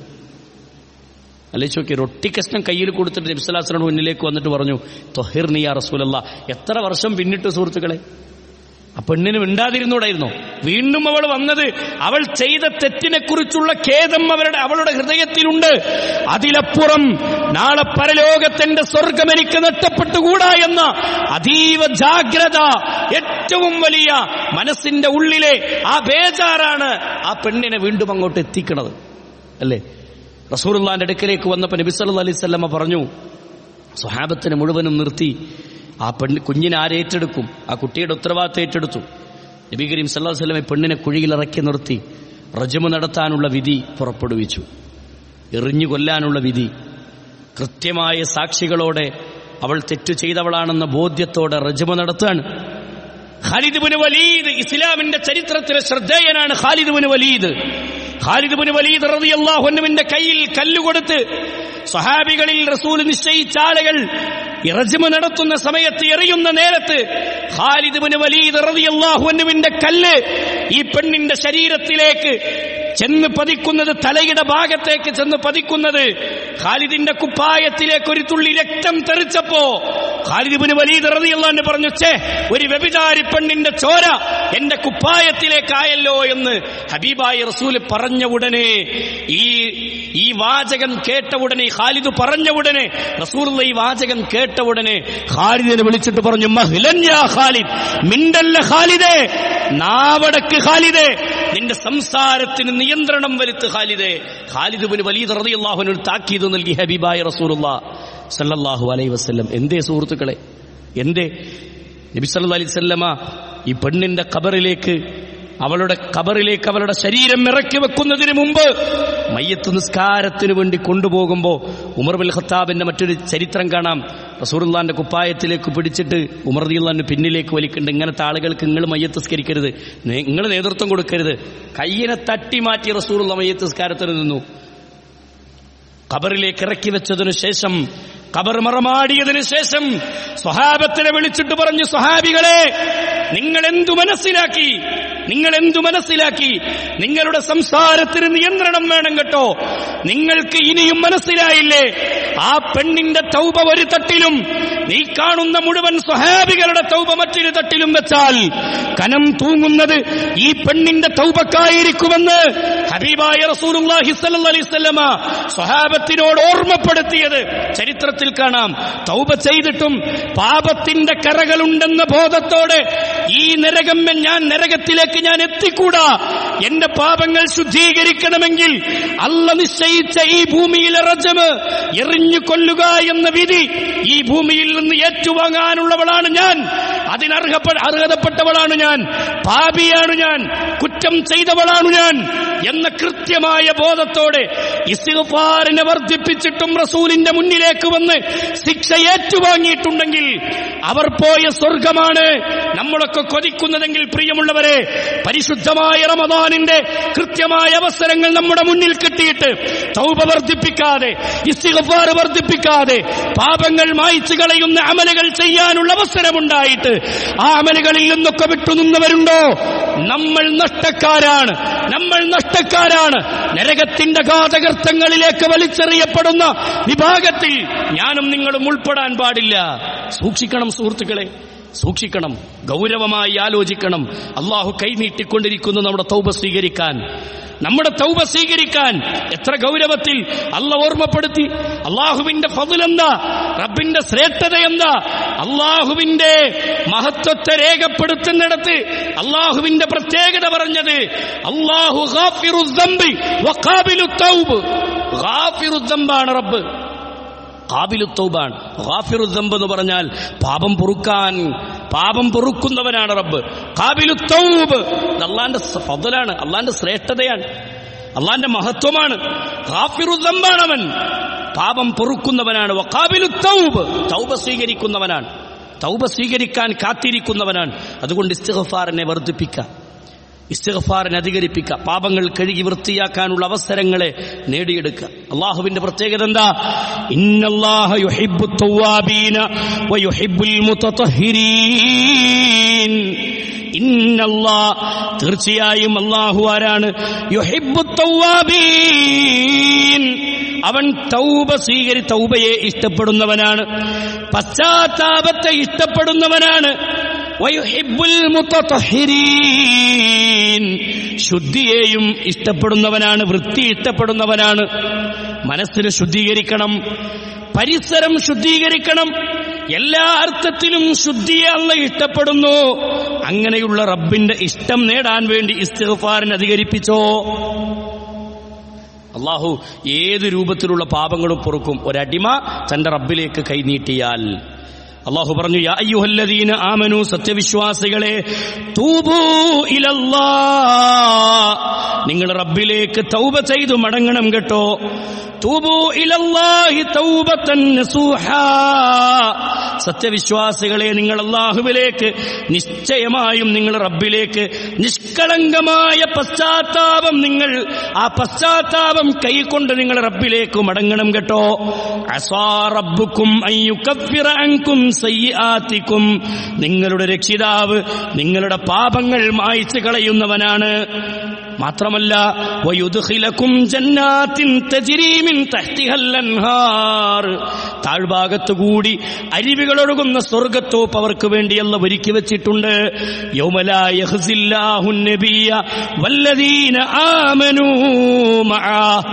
അല്ലെ ചോക്കി റൊട്ടി കഷ്ണം കയ്യിൽ കൊടുത്തിട്ട് നബിസ്വലാസ്ലയുടെ മുന്നിലേക്ക് വന്നിട്ട് പറഞ്ഞു തൊഹിർ നിയ റസൂലല്ല എത്ര വർഷം പിന്നിട്ട് സുഹൃത്തുക്കളെ ആ പെണ്ണിന് മിണ്ടാതിരുന്നൂടായിരുന്നോ വീണ്ടും അവൾ വന്നത് അവൾ ചെയ്ത തെറ്റിനെ കുറിച്ചുള്ള ഖേദം അവരുടെ അവളുടെ ഹൃദയത്തിലുണ്ട് അതിലപ്പുറം നാളെ പരലോകത്തിന്റെ സ്വർഗം എനിക്ക് നഷ്ടപ്പെട്ടുകൂടാ എന്ന അതീവ ജാഗ്രത ഏറ്റവും വലിയ മനസ്സിന്റെ ഉള്ളിലെ ആ ബേജാറാണ് ആ പെണ്ണിനെ വീണ്ടും അങ്ങോട്ട് എത്തിക്കണത് അല്ലേ റസൂറുല്ലാന്റെ അടുക്കലേക്ക് വന്നപ്പോൾ നബി സല്ലല്ലാഹു അലൈഹി വസല്ലമ പറഞ്ഞു സ്വഹാബത്തിനെ മുഴുവനും നിർത്തി ആ പെണ്ണ് കുഞ്ഞിനെ ആരേറ്റെടുക്കും ആ കുട്ടിയുടെ ഉത്തരവാദിത്തം ഏറ്റെടുത്തു നബി കരീം സല്ലല്ലാഹു അലൈഹി വസല്ലമ പെണ്ണിനെ കുഴിയിലിറക്കി നിർത്തി റജമു നടത്താനുള്ള വിധി പുറപ്പെടുവിച്ചു എറിഞ്ഞു കൊല്ലാനുള്ള വിധി കൃത്യമായ സാക്ഷികളോടെ അവൾ തെറ്റു ചെയ്തവളാണെന്ന ബോധ്യത്തോടെ റജമു നടത്തുകയാണ് ഖാലിദ് ബിൻ വലീദ് ഇസ്ലാമിന്റെ ചരിത്രത്തിലെ ശ്രദ്ധേയനാണ് Khalid bin Walid Khalid bin Walid റളിയല്ലാഹു അൻഹുവിന്റെ കയ്യിൽ കല്ലുകൊടുത്ത് സ്വഹാബികളിൽ റസൂൽ നിശ്ചയിച്ച ആളുകൾ ഇറജിമ നടത്തുന്ന സമയത്ത് എറിയുന്ന നേരത്ത് ഖാലിദ് ബിൻ വലീദ് റളിയല്ലാഹു അൻഹുവിന്റെ കല്ല് ഈ പെണ്ണിന്റെ ശരീരത്തിലേക്ക് ചെന്ന് പതിക്കുന്നത് തലയുടെ ഭാഗത്തേക്ക് ചെന്ന് പതിക്കുന്നത് ഖാലിദിന്റെ കുപ്പായത്തിലേക്ക് ഒരു തുള്ളി രക്തം തെറിച്ചപ്പോ ഖാലിദിബിന് വലീദ് റളിയല്ലാഹു പറഞ്ഞു ചേ ഒരു വ്യഭിചാരി പെണ്ണിന്റെ ചോര എന്റെ കുപ്പായത്തിലേക്കായല്ലോ എന്ന് ഹബീബായി റസൂൽ പറഞ്ഞ ഉടനെ ഈ ഈ വാചകം കേട്ട ഉടനെ ഖാലിദ് പറഞ്ഞ ഉടനെ റസൂലുള്ള ഈ വാചകം കേട്ട ഉടനെ ഖാലിദിനെ വിളിച്ചിട്ട് പറഞ്ഞു മഹ്ലൻ യാ ഖാലിദ് മിണ്ടല്ല ഖാലിദേ നാവടക്ക് ഖാലിദേ നിന്റെ സംസാരത്തിന് നിയന്ത്രണം വരുത്ത് ഖാലിദേ ഖാലിദ് ബിൻ വലീദ് റളിയല്ലാഹു അൻഹു താക്കീത് നൽകി ഹബീബായ റസൂലുള്ള സല്ലല്ലാഹു അലൈഹി വസല്ലം എന്തേ സുഹൃത്തുക്കളെ എന്തേ നബി സല്ലല്ലാഹു അലൈഹി വസല്ലമ ഈ പെണ്ണിന്റെ ഖബറിലേക്ക് അവളുടെ ഖബറിലേക്ക് അവളുടെ ശരീരം ഇറക്കി വെക്കുന്നതിന് മുമ്പ് മയ്യത്ത് നിസ്കാരത്തിന് വേണ്ടി കൊണ്ടുപോകുമ്പോ ഉമർ ബിൽ ഖത്താബിന്റെ മറ്റൊരു ചരിത്രം കാണാം റസൂറുല്ലാന്റെ കുപ്പായത്തിലേക്ക് പിടിച്ചിട്ട് ഉമർ റളിയല്ലാഹു പിന്നിലേക്ക് വലിക്കുന്നുണ്ട് ഇങ്ങനത്തെ ആളുകൾക്ക് നിങ്ങൾ മയ്യത്ത് നിസ്കരിക്കരുത് നിങ്ങൾ നേതൃത്വം കൊടുക്കരുത് കയ്യിനെ തട്ടി മാറ്റി റസൂറുള്ള മയ്യത്ത് നിസ്കാരത്തിന് നിന്നു ഖബറിലേക്ക് ഇറക്കി വെച്ചതിനു ശേഷം ഖബർ മറമാടിയതിനു ശേഷം സ്വഹാബത്തിനെ വിളിച്ചിട്ട് പറഞ്ഞു സ്വഹാബികളെ നിങ്ങൾ എന്തു മനസ്സിലാക്കി നിങ്ങൾ എന്തു മനസ്സിലാക്കി നിങ്ങളുടെ സംസാരത്തിന് നിയന്ത്രണം വേണം കേട്ടോ നിങ്ങൾക്ക് ഇനിയും മനസ്സിലായില്ലേ ആ പെണ്ണിന്റെ തൗബ ഒരു തട്ടിലും നീ കാണുന്ന മുഴുവൻ സ്വഹാബികളുടെ തൗബ മറ്റൊരു തട്ടിലും വെച്ചാൽ കനം തൂങ്ങുന്നത് ഈ പെണ്ണിന്റെ തൗബക്കായിരിക്കുമെന്ന് ഹബീബായ റസൂലുള്ളാഹി സ്വല്ലല്ലാഹി അലൈഹി വസല്ലമ സ്വഹാബത്തിനോട് ഓർമ്മപ്പെടുത്തിയത് ചരിത്രത്തിൽ കാണാം തൗബ ചെയ്തിട്ടും പാപത്തിന്റെ കറകളുണ്ടെന്ന ബോധത്തോടെ ഈ നരകം ഞാൻ നരകത്തിലേക്ക് ഞാൻ എത്തിക്കൂടാ എന്റെ പാപങ്ങൾ ശുദ്ധീകരിക്കണമെങ്കിൽ അല്ല നിശ്ചയിച്ച ഈ ഭൂമിയിലെ റജമ് എറിഞ്ഞു കൊല്ലുക എന്ന വിധി ഈ ഭൂമിയിൽ നിന്ന് ഏറ്റുവാങ്ങാനുള്ളവളാണ് ഞാൻ അതിനർഹപ്പെ അർഹതപ്പെട്ടവളാണ് ഞാൻ പാപിയാണ് ഞാൻ കുറ്റം ചെയ്തവളാണ് ഞാൻ എന്ന കൃത്യമായ ബോധത്തോടെ ഇസ്തിഗ്ഫാറിനെ വർദ്ധിപ്പിച്ചിട്ടും റസൂലിന്റെ മുന്നിലേക്ക് വന്ന് ശിക്ഷ ഏറ്റുവാങ്ങിയിട്ടുണ്ടെങ്കിൽ അവർ പോയ സ്വർഗമാണ് നമ്മളൊക്കെ കൊതിക്കുന്നതെങ്കിൽ പ്രിയമുള്ളവരെ പരിശുദ്ധമായ റമദാനിന്റെ കൃത്യമായ അവസരങ്ങൾ നമ്മുടെ മുന്നിൽ കിട്ടിയിട്ട് തൗബ വർദ്ധിപ്പിക്കാതെ ഇസ്തിഗ്ഫാർ വർദ്ധിപ്പിക്കാതെ പാപങ്ങൾ മായ്ച്ചു കളയുന്ന അമലുകൾ ചെയ്യാനുള്ള അവസരമുണ്ടായിട്ട് ആ അമലുകളിൽ നിന്നൊക്കെ വിട്ടുനിന്നവരുണ്ടോ നമ്മൾ നഷ്ടക്കാരാണ് നമ്മൾ നഷ്ടക്കാരാണ് നരകത്തിന്റെ ഘാതകർത്തങ്ങളിലേക്ക് വലിച്ചെറിയപ്പെടുന്ന വിഭാഗത്തിൽ ഞാനും നിങ്ങളും ഉൾപ്പെടാൻ പാടില്ല സൂക്ഷിക്കണം സുഹൃത്തുക്കളെ സൂക്ഷിക്കണം ഗൗരവമായി ആലോചിക്കണം അള്ളാഹു കൈനീട്ടിക്കൊണ്ടിരിക്കുന്നു നമ്മുടെ തൗബ സ്വീകരിക്കാൻ നമ്മുടെ തൗബ സ്വീകരിക്കാൻ എത്ര ഗൗരവത്തിൽ അല്ല ഓർമ്മപ്പെടുത്തി അള്ളാഹുവിന്റെ ഫതിലെന്താ റബ്ബിന്റെ ശ്രേഷ്ഠത എന്താ അള്ളാഹുവിന്റെ മഹത്വത്തെ രേഖപ്പെടുത്തുന്നിടത്ത് അള്ളാഹുവിന്റെ പ്രത്യേകത പറഞ്ഞത് അള്ളാഹു ഗാഫിറുദ്ദംബി വഖാബിലു തൗബ് ഗാഫിറുദ്ദംബാണ് റബ്ബ് കാബിലുത്തൗബാൻ ഗാഫിറുദ്ദംബ് എന്ന് പറഞ്ഞാൽ പാപം പൊറുക്കാൻ പാപം പൊറുക്കുന്നവനാണ് റബ്ബ് കാബിലുത്തൗബ് ഇത് അള്ളാന്റെ ഫضലാണ് അള്ളാന്റെ ശ്രേഷ്ഠതയാണ് അള്ളാന്റെ മഹത്വമാണ് ഗാഫിറുദ്ദംബാണ് അവൻ പാപം പൊറുക്കുന്നവനാണ് വഖാബിലു തൗബ് തൗബ സ്വീകരിക്കുന്നവനാണ് തൗബ സ്വീകരിക്കാൻ കാത്തിരിക്കുന്നവനാണ് അതുകൊണ്ട് ഇസ്തിഗ്ഫാറിനെ വർദ്ധിപ്പിക്കാം ഇസ്തിഗ്ഫാറിനെ അധികരിപ്പിക്കുക പാപങ്ങൾ കഴുകി വൃത്തിയാക്കാനുള്ള അവസരങ്ങളെ നേടിയെടുക്കുക അള്ളാഹുവിന്റെ പ്രത്യേകത എന്താ ഇന്നല്ലാഹ യുഹിബ്ബു തവ്വാബീന വയുഹിബ്ബുൽ മുതതഹിരീൻ ഇന്നല്ലാ തീർച്ചയായും അള്ളാഹു ആരാണ് യുഹിബ്ബു തവ്വാബീൻ അവൻ തൗബ സ്വീകരി തൗബയെ ഇഷ്ടപ്പെടുന്നവനാണ് പശ്ചാത്താപത്തെ ഇഷ്ടപ്പെടുന്നവനാണ് വയുഹിബ്ബുൽ മുതതഹിരീൻ ശുദ്ധിയെയും ഇഷ്ടപ്പെടുന്നവനാണ് വൃത്തി ഇഷ്ടപ്പെടുന്നവനാണ് മനസ്സിന് ശുദ്ധീകരിക്കണം പരിസരം ശുദ്ധീകരിക്കണം എല്ലാ അർത്ഥത്തിലും ശുദ്ധിയെ അല്ല ഇഷ്ടപ്പെടുന്നു അങ്ങനെയുള്ള റബ്ബിന്റെ ഇഷ്ടം നേടാൻ വേണ്ടി ഇസ്തിഗ്ഫാറിന് അധികരിപ്പിച്ചോ അള്ളാഹു ഏത് രൂപത്തിലുള്ള പാപങ്ങളും പൊറുക്കും ഒരടിമ തന്റെ റബ്ബിലേക്ക് കൈനീട്ടിയാൽ അള്ളാഹു പറഞ്ഞു യാ അയ്യുഹല്ലദീന ആമനു സത്യവിശ്വാസികളെ തൂബൂ ഇലല്ലാ നിങ്ങൾ റബ്ബിലേക്ക് തൗബ ചെയ്തു മടങ്ങണം കേട്ടോ തൂബൂ ഇലല്ലാഹി തൗബത്തൻ നസൂഹാ സത്യവിശ്വാസികളെ നിങ്ങൾ അള്ളാഹുവിലേക്ക് നിശ്ചയമായും നിങ്ങൾ റബ്ബിലേക്ക് നിഷ്കളങ്കമായ പശ്ചാത്താപം നിങ്ങൾ ആ പശ്ചാത്താപം കൈക്കൊണ്ട് നിങ്ങൾ റബ്ബിലേക്ക് മടങ്ങണം കേട്ടോ അസാ റബ്ബുക്കും അയ്യുക്കഫിറ അൻകും സയ്യാത്തിക്കും നിങ്ങളുടെ രക്ഷിതാവ് നിങ്ങളുടെ പാപങ്ങൾ മായ്ച്ചു കളയുന്നവനാണ് മാത്രമല്ല വയുദ്ഖിലക്കും ജന്നാത്തിൻ തജ്രീമിൻ തഹ്തിഹൽ അൻഹാർ താഴ്ഭാഗത്തുകൂടി അരുവികളൊഴുകുന്ന സ്വർഗത്തോപ്പ് അവർക്ക് വേണ്ടിയല്ല ഒരുക്കി വെച്ചിട്ടുണ്ട് യൗമലാ യഹ്സില്ലാഹു നബിയ വല്ലദീന ആമനൂ മഅ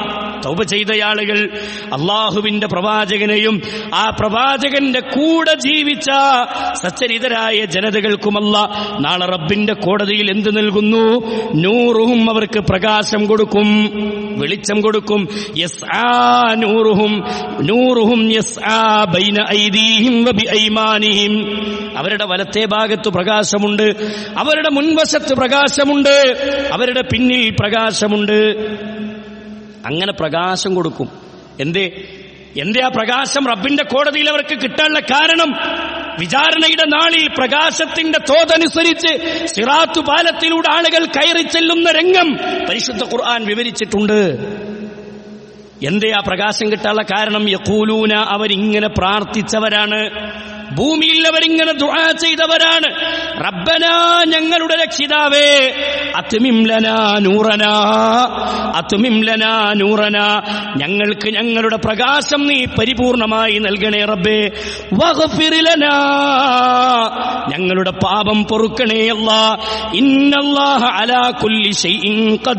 തൗബ ചെയ്ത ആളുകൾ അള്ളാഹുവിന്റെ പ്രവാചകനെയും ആ പ്രവാചകന്റെ കൂടെ ജീവിച്ച സച്ചരിതരായ ജനതകൾക്കുമല്ല നാളെ റബ്ബിന്റെ കോടതിയിൽ എന്ത് നൽകുന്നു നൂറുഹും അവർക്ക് പ്രകാശം കൊടുക്കും വെളിച്ചം കൊടുക്കും യസ് ആ നൂറുഹും നൂറുഹും യസ് ആ ബൈന ഐദീഹിം വബി ഐമാനിഹിം അവരുടെ വലത്തെ ഭാഗത്ത് പ്രകാശമുണ്ട് അവരുടെ മുൻവശത്ത് പ്രകാശമുണ്ട് അവരുടെ പിന്നിൽ പ്രകാശമുണ്ട് അങ്ങനെ പ്രകാശം കൊടുക്കും എന്തേ എന്തേ ആ പ്രകാശം റബ്ബിന്റെ കോടതിയിൽ അവർക്ക് കിട്ടാനുള്ള കാരണം വിചാരണയുടെ നാളിൽ പ്രകാശത്തിന്റെ തോതനുസരിച്ച് സിറാത്തു പാലത്തിലൂടെ ആളുകൾ കയറി ചെല്ലുന്ന രംഗം പരിശുദ്ധ ഖുർആൻ വിവരിച്ചിട്ടുണ്ട് എന്തേ ആ പ്രകാശം കിട്ടാനുള്ള കാരണം യക്കൂലൂന അവരിങ്ങനെ പ്രാർത്ഥിച്ചവരാണ് ഭൂമിയിൽ അവരിങ്ങനെ ദുആ ചെയ്തവരാണ് റബ്ബന ഞങ്ങളുടെ രക്ഷിതാവേ അത്മിം ലനാ നൂറനാ അത്മിം ലനാ നൂറനാ ഞങ്ങൾക്ക് ഞങ്ങളുടെ പ്രകാശം നീ പരിപൂർണമായി നൽകണേ റബ്ബേ വഗ്ഫിർ ലനാ ഞങ്ങളുടെ പാപം പൊറുക്കണേ അല്ലാ ഇന്നല്ലാഹ അലാ കുല്ലി ഷൈഇൻ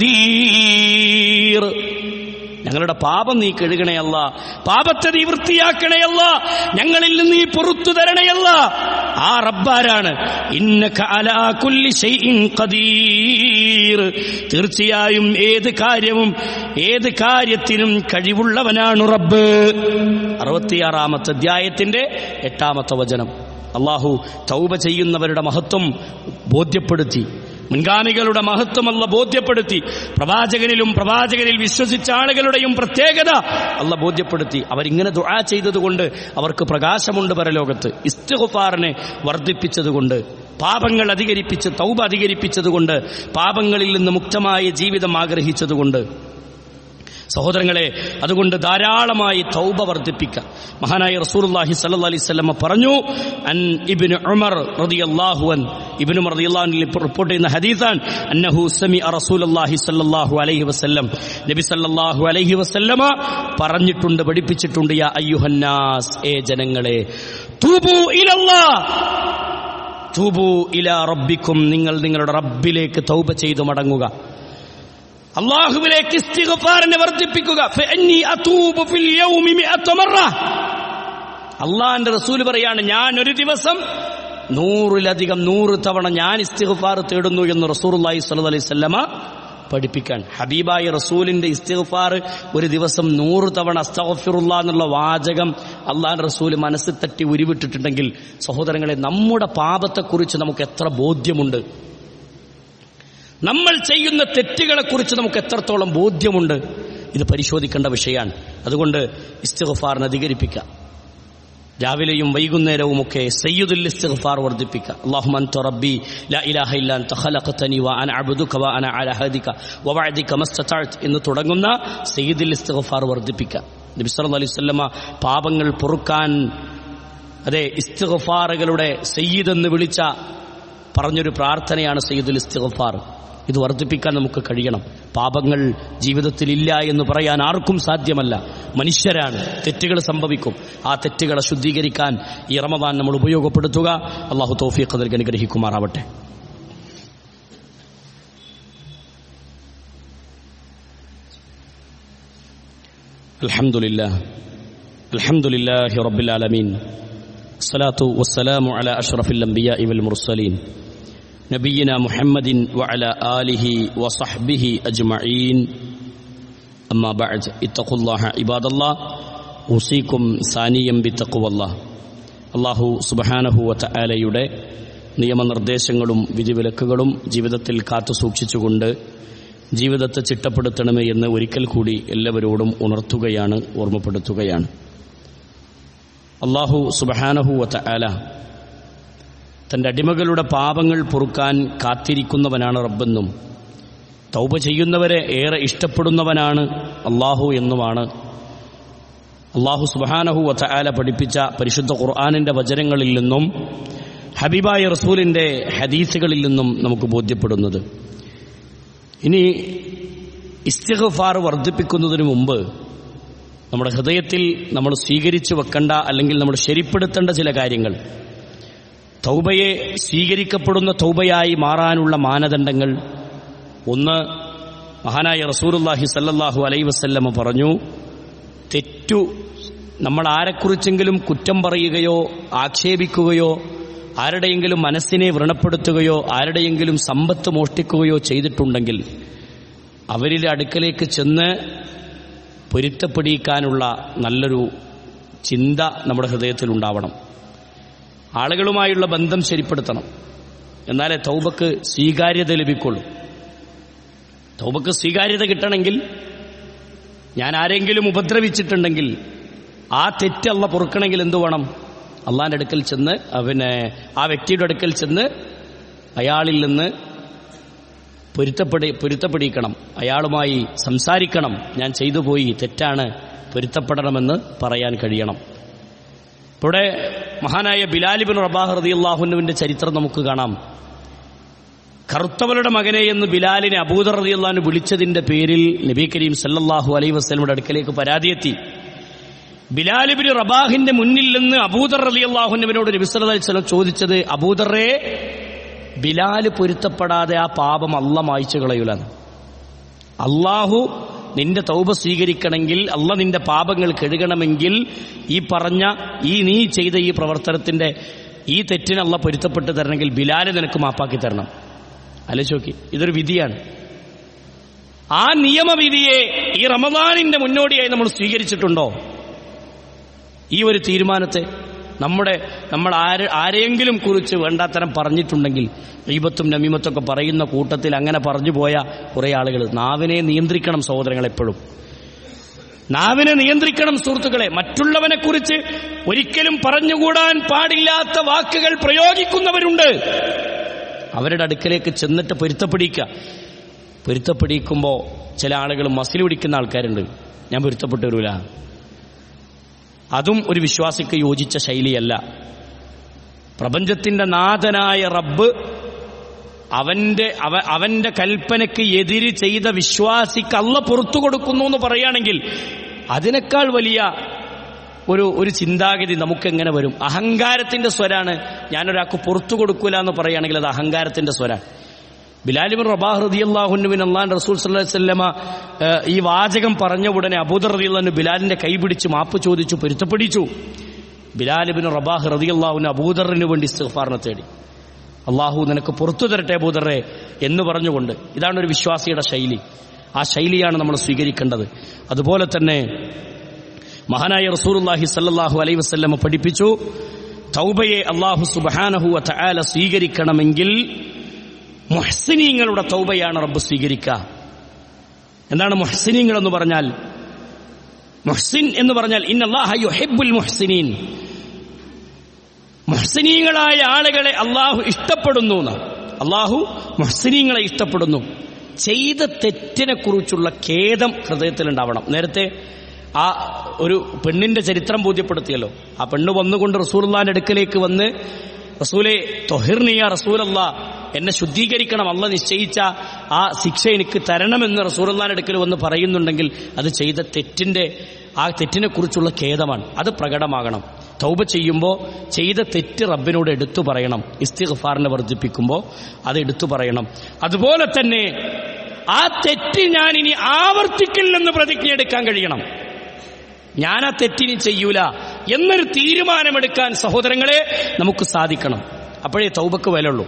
ഖദീർ ഞങ്ങളുടെ പാപം നീ കഴുകണയല്ല പാപത്തെ നീ വൃത്തിയാക്കണയല്ല ഞങ്ങളിൽ നിന്ന് നീ പുറത്തു തരണയല്ല ആ റബ്ബാരാണ് ഇന്നക അലാ കുല്ലി ഷൈഇൻ ഖദീർ തീർച്ചയായും ഏത് കാര്യവും ഏത് കാര്യത്തിനും കഴിവുള്ളവനാണ് റബ്ബ് അറുപത്തിയാറാമത്തെ അധ്യായത്തിന്റെ എട്ടാമത്തെ വചനം അള്ളാഹു തൗബ ചെയ്യുന്നവരുടെ മഹത്വം ബോധ്യപ്പെടുത്തി മുൻഗാമികളുടെ മഹത്വമല്ല ബോധ്യപ്പെടുത്തി പ്രവാചകനിലും പ്രവാചകനിൽ വിശ്വസിച്ച ആളുകളുടെയും പ്രത്യേകത അല്ല ബോധ്യപ്പെടുത്തി അവരിങ്ങനെ ദുആ ചെയ്തതുകൊണ്ട് അവർക്ക് പ്രകാശമുണ്ട് പരലോകത്ത് ഇസ്തിഗുഫാറിനെ വർദ്ധിപ്പിച്ചതുകൊണ്ട് പാപങ്ങൾ അധികരിപ്പിച്ച് തൗബ അധികരിപ്പിച്ചതുകൊണ്ട് പാപങ്ങളിൽ നിന്ന് മുക്തമായ ജീവിതം ആഗ്രഹിച്ചതുകൊണ്ട് സഹോദരങ്ങളെ അതുകൊണ്ട് ധാരാളമായി തൗബ വർദ്ധിപ്പിക്കാം മഹാനായ റസൂലുള്ളാഹി സ്വല്ലല്ലാഹി അലൈഹി വസല്ലം പറഞ്ഞു അൻ ഇബ്നു ഉമർ റളിയല്ലാഹു അൻ ഇബ്നു ഉമർ റളിയല്ലാഹു അൻഹു റിപ്പോർട്ട് ചെയ്യുന്ന ഹദീസാൻ അന്നഹു സമിഅ റസൂലുള്ളാഹി സ്വല്ലല്ലാഹു അലൈഹി വസല്ലം നബി സല്ലല്ലാഹു അലൈഹി വസല്ലമ പറഞ്ഞിട്ടുണ്ട് പഠിപ്പിച്ചിട്ടുണ്ട് യാ അയ്യുഹന്നാസ് ഏ ജനങ്ങളെ തൂബു ഇലല്ലാഹ് തൂബു ഇലാ റബ്ബിക്കും നിങ്ങൾ നിങ്ങളുടെ റബ്ബിലേക്ക് തൗബ ചെയ്തു മടങ്ങുക അള്ളാഹുവിലേക്ക് ഇസ്തിഗ്ഫാറിനെ വർദ്ധിപ്പിക്കുക ഫഇന്നി അതൂബു ഫിൽ യൗമി മിഅത്ത മറ അള്ളാഹിന്റെ റസൂൽ പറയാണ് ഞാൻ ഒരു ദിവസം നൂറിലധികം നൂറ് തവണ ഞാൻ ഇസ്തിഗ്ഫാർ തേടുന്നു എന്ന് റസൂലുള്ളാഹി സ്വല്ലല്ലാഹി അലൈഹി വസല്ലമ പഠിപ്പിക്കാൻ ഹബീബായ റസൂലിന്റെ ഇസ്തിഗ്ഫാർ ഒരു ദിവസം നൂറ് തവണ അസ്തഗ്ഫിറുല്ലാ എന്നുള്ള വാചകം അള്ളാഹ് റസൂൽ മനസ്സിൽ തട്ടി ഉരുവിട്ടിട്ടുണ്ടെങ്കിൽ സഹോദരങ്ങളെ നമ്മുടെ പാപത്തെക്കുറിച്ച് നമുക്ക് എത്ര ബോധ്യമുണ്ട് നമ്മൾ ചെയ്യുന്ന തെറ്റുകളെക്കുറിച്ച് നമുക്ക് എത്രത്തോളം ബോധ്യമുണ്ട് ഇത് പരിശോധിക്കേണ്ട വിഷയമാണ് അതുകൊണ്ട് ഇസ്തിഗ്ഫാറിനെ അധികരിപ്പിക്കാം രാവിലെയും വൈകുന്നേരവും ഒക്കെ സയ്യിദുൽ ഇസ്തിഗ്ഫാർ വർദ്ധിപ്പിക്കുക അല്ലാഹുമ്മ അൻത റബ്ബി ലാ ഇലാഹ ഇല്ലാ അൻത ഖലഖതനി വ അന അബ്ദുക വ അന അലാ ഹദിക വ വഅദിക മസ്തതഅത് എന്ന് തുടങ്ങുന്ന സയ്യിദുൽ ഇസ്തിഗ്ഫാർ വർദ്ധിപ്പിക്കുക നബി സല്ലല്ലാഹു അലൈഹി വസല്ലമ പാപങ്ങൾ പൊറുക്കാൻ അതെ ഇസ്തിഗ്ഫാറുകളുടെ സയ്യിദ് എന്ന് വിളിച്ച പറഞ്ഞൊരു പ്രാർത്ഥനയാണ് സയ്യിദുൽ ഇസ്തിഗ്ഫാർ ഇത് വർദ്ധിപ്പിക്കാൻ നമുക്ക് കഴിയണം പാപങ്ങൾ ജീവിതത്തിൽ ഇല്ല എന്ന് പറയാൻ ആർക്കും സാധ്യമല്ല മനുഷ്യരാണ് തെറ്റുകൾ സംഭവിക്കും ആ തെറ്റുകളെ ശുദ്ധീകരിക്കാൻ ഈ റമദാൻ നമ്മൾ ഉപയോഗപ്പെടുത്തുക അള്ളാഹു തൗഫീഖ് നൽകി അനുഗ്രഹിക്കുമാറാവട്ടെ الحمد لله الحمد لله رب العالمين الصلاة والسلام على أشرف الأنبياء والمرسلين نبينا محمد وعلى آله وصحبه أجمعين أما بعد اتقوا الله عباد الله أوصيكم ثانيا بتقوى الله അള്ളാഹു സുബഹാനഹു വതആലയുടെ നിയമനിർദ്ദേശങ്ങളും വിധിവിലക്കുകളും ജീവിതത്തിൽ കാത്തു സൂക്ഷിച്ചുകൊണ്ട് ജീവിതത്തെ ചിട്ടപ്പെടുത്തണമേ എന്ന് ഒരിക്കൽ കൂടി എല്ലാവരോടും ഉണർത്തുകയാണ് ഓർമ്മപ്പെടുത്തുകയാണ് അള്ളാഹു സുബഹാനഹു വതആല തന്റെ അടിമകളുടെ പാപങ്ങൾ പൊറുക്കാൻ കാത്തിരിക്കുന്നവനാണ് റബ്ബെന്നും തൗബ ചെയ്യുന്നവരെ ഏറെ ഇഷ്ടപ്പെടുന്നവനാണ് അള്ളാഹു എന്നുമാണ് അള്ളാഹു സുബാനഹു വല പഠിപ്പിച്ച പരിശുദ്ധ ഖുർആാനിന്റെ വചനങ്ങളിൽ നിന്നും ഹബീബായ റസൂലിന്റെ ഹദീസുകളിൽ നിന്നും നമുക്ക് ബോധ്യപ്പെടുന്നത് ഇനി ഇസ്തിഗ്ഫാർ വർദ്ധിപ്പിക്കുന്നതിന് മുമ്പ് നമ്മുടെ ഹൃദയത്തിൽ നമ്മൾ സ്വീകരിച്ചു വെക്കേണ്ട അല്ലെങ്കിൽ നമ്മൾ ശരിപ്പെടുത്തേണ്ട ചില കാര്യങ്ങൾ തൗബയെ സ്വീകരിക്കപ്പെടുന്ന തൗബയായി മാറാനുള്ള മാനദണ്ഡങ്ങൾ ഒന്ന് മഹാനായ റസൂലുല്ലാഹി സല്ലല്ലാഹു അലൈ വസല്ലമ പറഞ്ഞു തെറ്റു നമ്മൾ ആരെക്കുറിച്ചെങ്കിലും കുറ്റം പറയുകയോ ആക്ഷേപിക്കുകയോ ആരുടെയെങ്കിലും മനസ്സിനെ വ്രണപ്പെടുത്തുകയോ ആരുടെയെങ്കിലും സമ്പത്ത് മോഷ്ടിക്കുകയോ ചെയ്തിട്ടുണ്ടെങ്കിൽ അവരുടെ അടുക്കലേക്ക് ചെന്ന് പൊരുത്തപ്പെടിക്കാനുള്ള നല്ലൊരു ചിന്ത നമ്മുടെ ഹൃദയത്തിൽ ഉണ്ടാവണം ആളുകളുമായുള്ള ബന്ധം ശരിപ്പെടുത്തണം എന്നാലേ തൗബക്ക് സ്വീകാര്യത ലഭിക്കുള്ളൂ തൗബക്ക് സ്വീകാര്യത കിട്ടണമെങ്കിൽ ഞാൻ ആരെങ്കിലും ഉപദ്രവിച്ചിട്ടുണ്ടെങ്കിൽ ആ തെറ്റ് അല്ല പൊറുക്കണമെങ്കിൽ എന്തു വേണം അള്ളാന്റെ അടുക്കൽ ചെന്ന് ആ പിന്നെ ആ വ്യക്തിയുടെ അടുക്കൽ ചെന്ന് അയാളിൽ നിന്ന് പൊരുത്തപ്പെടി പൊരുത്തപ്പെടിക്കണം അയാളുമായി സംസാരിക്കണം ഞാൻ ചെയ്തു പോയി തെറ്റാണ് പൊരുത്തപ്പെടണമെന്ന് പറയാൻ കഴിയണം ഇവിടെ മഹാനായ ബിലാലിബിൻ റബാഹ് റതിയുള്ളാഹുനുവിന്റെ ചരിത്രം നമുക്ക് കാണാം കറുത്തവരുടെ മകനെ എന്ന് ബിലാലിനെ അബൂദർ റതിയുള്ളഹാന് വിളിച്ചതിന്റെ പേരിൽ നബി കരീം സല്ലല്ലാഹു അലൈ വസ്ലമിയുടെ അടുക്കലേക്ക് പരാതിയെത്തി ബിലാലിബിൻ റബാഹിന്റെ മുന്നിൽ നിന്ന് അബൂദർ റലി അള്ളാഹുനുവിനോട് നബി സല്ലല്ലാഹു അലൈഹി വസല്ലം ചോദിച്ചത് അബൂദറെ ബിലാല് പൊരുത്തപ്പെടാതെ ആ പാപം അല്ല മായ്ച്ചു കളയൂലെന്ന് അള്ളാഹു നിന്റെ തൗബ സ്വീകരിക്കണമെങ്കിൽ അല്ല നിന്റെ പാപങ്ങൾ കഴുകണമെങ്കിൽ ഈ പറഞ്ഞ ഈ നീ ചെയ്ത ഈ പ്രവർത്തനത്തിന്റെ ഈ തെറ്റിനല്ല പൊരുത്തപ്പെട്ട് തരണമെങ്കിൽ ബിലാല് നിനക്ക് മാപ്പാക്കി തരണം അലച്ചോക്കി ഇതൊരു വിധിയാണ് ആ നിയമവിധിയെ ഈ റമദാനിന്റെ മുന്നോടിയായി നമ്മൾ സ്വീകരിച്ചിട്ടുണ്ടോ ഈ ഒരു തീരുമാനത്തെ നമ്മുടെ നമ്മൾ ആര് ആരെയെങ്കിലും കുറിച്ച് വേണ്ടാത്തരം പറഞ്ഞിട്ടുണ്ടെങ്കിൽ ഈപത്തും നമീമത്തൊക്കെ പറയുന്ന കൂട്ടത്തിൽ അങ്ങനെ പറഞ്ഞു പോയ കുറെ ആളുകൾ നാവിനെ നിയന്ത്രിക്കണം സഹോദരങ്ങൾ എപ്പോഴും നാവിനെ നിയന്ത്രിക്കണം സുഹൃത്തുക്കളെ മറ്റുള്ളവനെ കുറിച്ച് ഒരിക്കലും പറഞ്ഞുകൂടാൻ പാടില്ലാത്ത വാക്കുകൾ പ്രയോഗിക്കുന്നവരുണ്ട് അവരുടെ അടുക്കലേക്ക് ചെന്നിട്ട് പൊരുത്തപ്പെടിക്കുക പൊരുത്തപ്പെടിക്കുമ്പോൾ ചില ആളുകൾ മസിൽ പിടിക്കുന്ന ആൾക്കാരുണ്ട് ഞാൻ പൊരുത്തപ്പെട്ടു വരൂല അതും ഒരു വിശ്വാസിക്ക് യോജിച്ച ശൈലിയല്ല പ്രപഞ്ചത്തിന്റെ നാഥനായ റബ്ബ് അവന്റെ അവ അവന്റെ കൽപ്പനയ്ക്ക് എതിര് ചെയ്ത വിശ്വാസിക്ക് അല്ല പുറത്തു കൊടുക്കുന്നു എന്ന് പറയുകയാണെങ്കിൽ അതിനേക്കാൾ വലിയ ഒരു ഒരു ചിന്താഗതി നമുക്കെങ്ങനെ വരും അഹങ്കാരത്തിന്റെ സ്വരാണ് ഞാനൊരാൾക്ക് പുറത്തു കൊടുക്കൂല എന്ന് പറയുകയാണെങ്കിൽ അത് അഹങ്കാരത്തിന്റെ സ്വരാണ് ബിലാലിബിൻ റബാഹ് റതിയല്ലാഹുനുവിൻ അള്ളാൻ റസൂൽ സല്ലല്ലാഹു അലൈഹി വസല്ലമ ഏഹ്, ഈ വാചകം പറഞ്ഞ ഉടനെ അബൂദർ റതിയല്ലാഹു ബിലാലിന്റെ കൈ പിടിച്ച് മാപ്പ് ചോദിച്ചു പൊരുത്തപ്പെടിച്ചു ബിലാലിബിൻ റബാഹ് റതിയല്ലാഹുന് അബൂദറിന് വേണ്ടി ഇസ്തിഗ്ഫാറിനെ തേടി അള്ളാഹു നിനക്ക് പുറത്തു തരട്ടെ അബൂദറെ എന്ന് പറഞ്ഞുകൊണ്ട് ഇതാണ് ഒരു വിശ്വാസിയുടെ ശൈലി ആ ശൈലിയാണ് നമ്മൾ സ്വീകരിക്കേണ്ടത് അതുപോലെ തന്നെ മഹാനായ റസൂലുള്ളാഹി സല്ലല്ലാഹു അലൈഹി വസല്ലമ പഠിപ്പിച്ചു തൗബയെ അള്ളാഹു സുബ്ഹാനഹു വ തആല സ്വീകരിക്കണമെങ്കിൽ മുഹ്സിനീങ്ങളുടെ തൗബയാണ് റബ്ബ് സ്വീകരിക്കുക എന്താണ് മുഹ്സിനീങ്ങൾ എന്ന് പറഞ്ഞാൽ മുഹ്സിൻ എന്ന് പറഞ്ഞാൽ ഇന്നല്ലാഹ യുഹിബ്ബുൽ മുഹ്സിനീൻ മുഹ്സിനീങ്ങളായ ആളുകളെ അള്ളാഹു ഇഷ്ടപ്പെടുന്നു എന്ന്. അള്ളാഹു മുഹ്സിനീങ്ങളെ ഇഷ്ടപ്പെടുന്നു ചെയ്ത തെറ്റിനെ കുറിച്ചുള്ള ഖേദം ഹൃദയത്തിലുണ്ടാവണം നേരത്തെ ആ ഒരു പെണ്ണിന്റെ ചരിത്രം ബോധ്യപ്പെടുത്തിയല്ലോ ആ പെണ്ണ് വന്നുകൊണ്ട് റസൂലുള്ളാന്റെ അടുക്കലേക്ക് വന്ന് റസൂലെ തൊഹിർനിയ റസൂലല്ല എന്നെ ശുദ്ധീകരിക്കണം അല്ല നിശ്ചയിച്ച ആ ശിക്ഷ എനിക്ക് തരണമെന്ന് റസൂലുള്ളാന്റെ അടുക്കൽ വന്ന് പറയുന്നുണ്ടെങ്കിൽ അത് ചെയ്ത തെറ്റിന്റെ ആ തെറ്റിനെ കുറിച്ചുള്ള ഖേദമാണ് അത് പ്രകടമാകണം തൗബ ചെയ്യുമ്പോൾ ചെയ്ത തെറ്റ് റബ്ബിനോട് എടുത്തു പറയണം ഇസ്തിഗ്ഫാറിനെ വർദ്ധിപ്പിക്കുമ്പോൾ അത് എടുത്തു പറയണം അതുപോലെ തന്നെ ആ തെറ്റ് ഞാൻ ഇനി ആവർത്തിക്കില്ലെന്ന് പ്രതിജ്ഞ എടുക്കാൻ കഴിയണം ഞാൻ ആ തെറ്റിനി ചെയ്യൂല എന്നൊരു തീരുമാനമെടുക്കാൻ സഹോദരങ്ങളെ നമുക്ക് സാധിക്കണം അപ്പോഴേ തൗബക്ക് വിലയുള്ളൂ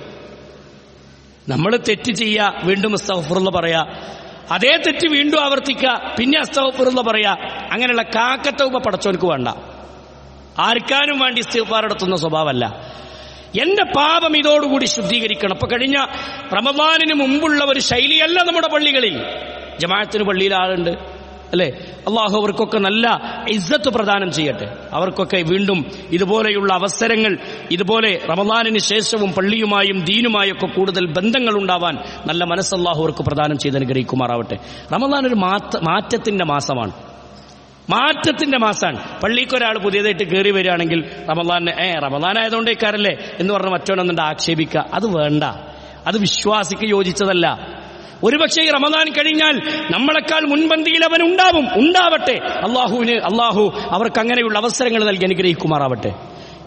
നമ്മൾ തെറ്റ് ചെയ്യുക വീണ്ടും അസ്തഫുറുള്ള പറയാ അതേ തെറ്റ് വീണ്ടും ആവർത്തിക്കുക പിന്നെ അസ്തഫുറുള്ള പറയാ അങ്ങനെയുള്ള കാക്കത്തൗബ പടച്ചോനക്ക് വേണ്ട ആർക്കാനും വേണ്ടി ഇസ്തിഗ്ഫാർ നടത്തുന്ന സ്വഭാവമല്ല എന്റെ പാപം ഇതോടുകൂടി ശുദ്ധീകരിക്കണം അപ്പൊ കഴിഞ്ഞ റമദാനിന് മുമ്പുള്ള ഒരു ശൈലിയല്ല നമ്മുടെ പള്ളികളിൽ ജമാഅത്തിന് പള്ളിയിൽ ആളുണ്ട് അല്ലേ അള്ളാഹു അവർക്കൊക്കെ നല്ല ഇസ്സത്ത് പ്രദാനം ചെയ്യട്ടെ അവർക്കൊക്കെ വീണ്ടും ഇതുപോലെയുള്ള അവസരങ്ങൾ ഇതുപോലെ റമദാനിന് ശേഷവും പള്ളിയുമായും ദീനുമായൊക്കെ കൂടുതൽ ബന്ധങ്ങൾ ഉണ്ടാവാൻ നല്ല മനസ്സല്ലാഹു അവർക്ക് പ്രദാനം ചെയ്ത് അനുഗ്രഹിക്കുമാറാവട്ടെ റമദാൻ ഒരു മാറ്റ മാറ്റത്തിന്റെ മാസമാണ് മാറ്റത്തിന്റെ മാസമാണ് പള്ളിക്ക് ഒരാൾ പുതിയതായിട്ട് കയറി വരികയാണെങ്കിൽ റമദാൻ ഏ റമദാൻ ആയതുകൊണ്ടേക്കാരല്ലേ എന്ന് പറഞ്ഞ് മറ്റോനെന്നുണ്ട് ആക്ഷേപിക്കുക അത് വേണ്ട അത് വിശ്വാസിക്ക് യോജിച്ചതല്ല ഒരുപക്ഷെ ഈ റമദാൻ കഴിഞ്ഞാൽ നമ്മളെക്കാൾ മുൻപന്തിയിൽ അവൻ ഉണ്ടാവും ഉണ്ടാവട്ടെ അള്ളാഹുവിന് അള്ളാഹു അവർക്ക് അങ്ങനെയുള്ള അവസരങ്ങൾ നൽകി അനുഗ്രഹിക്കുമാറാവട്ടെ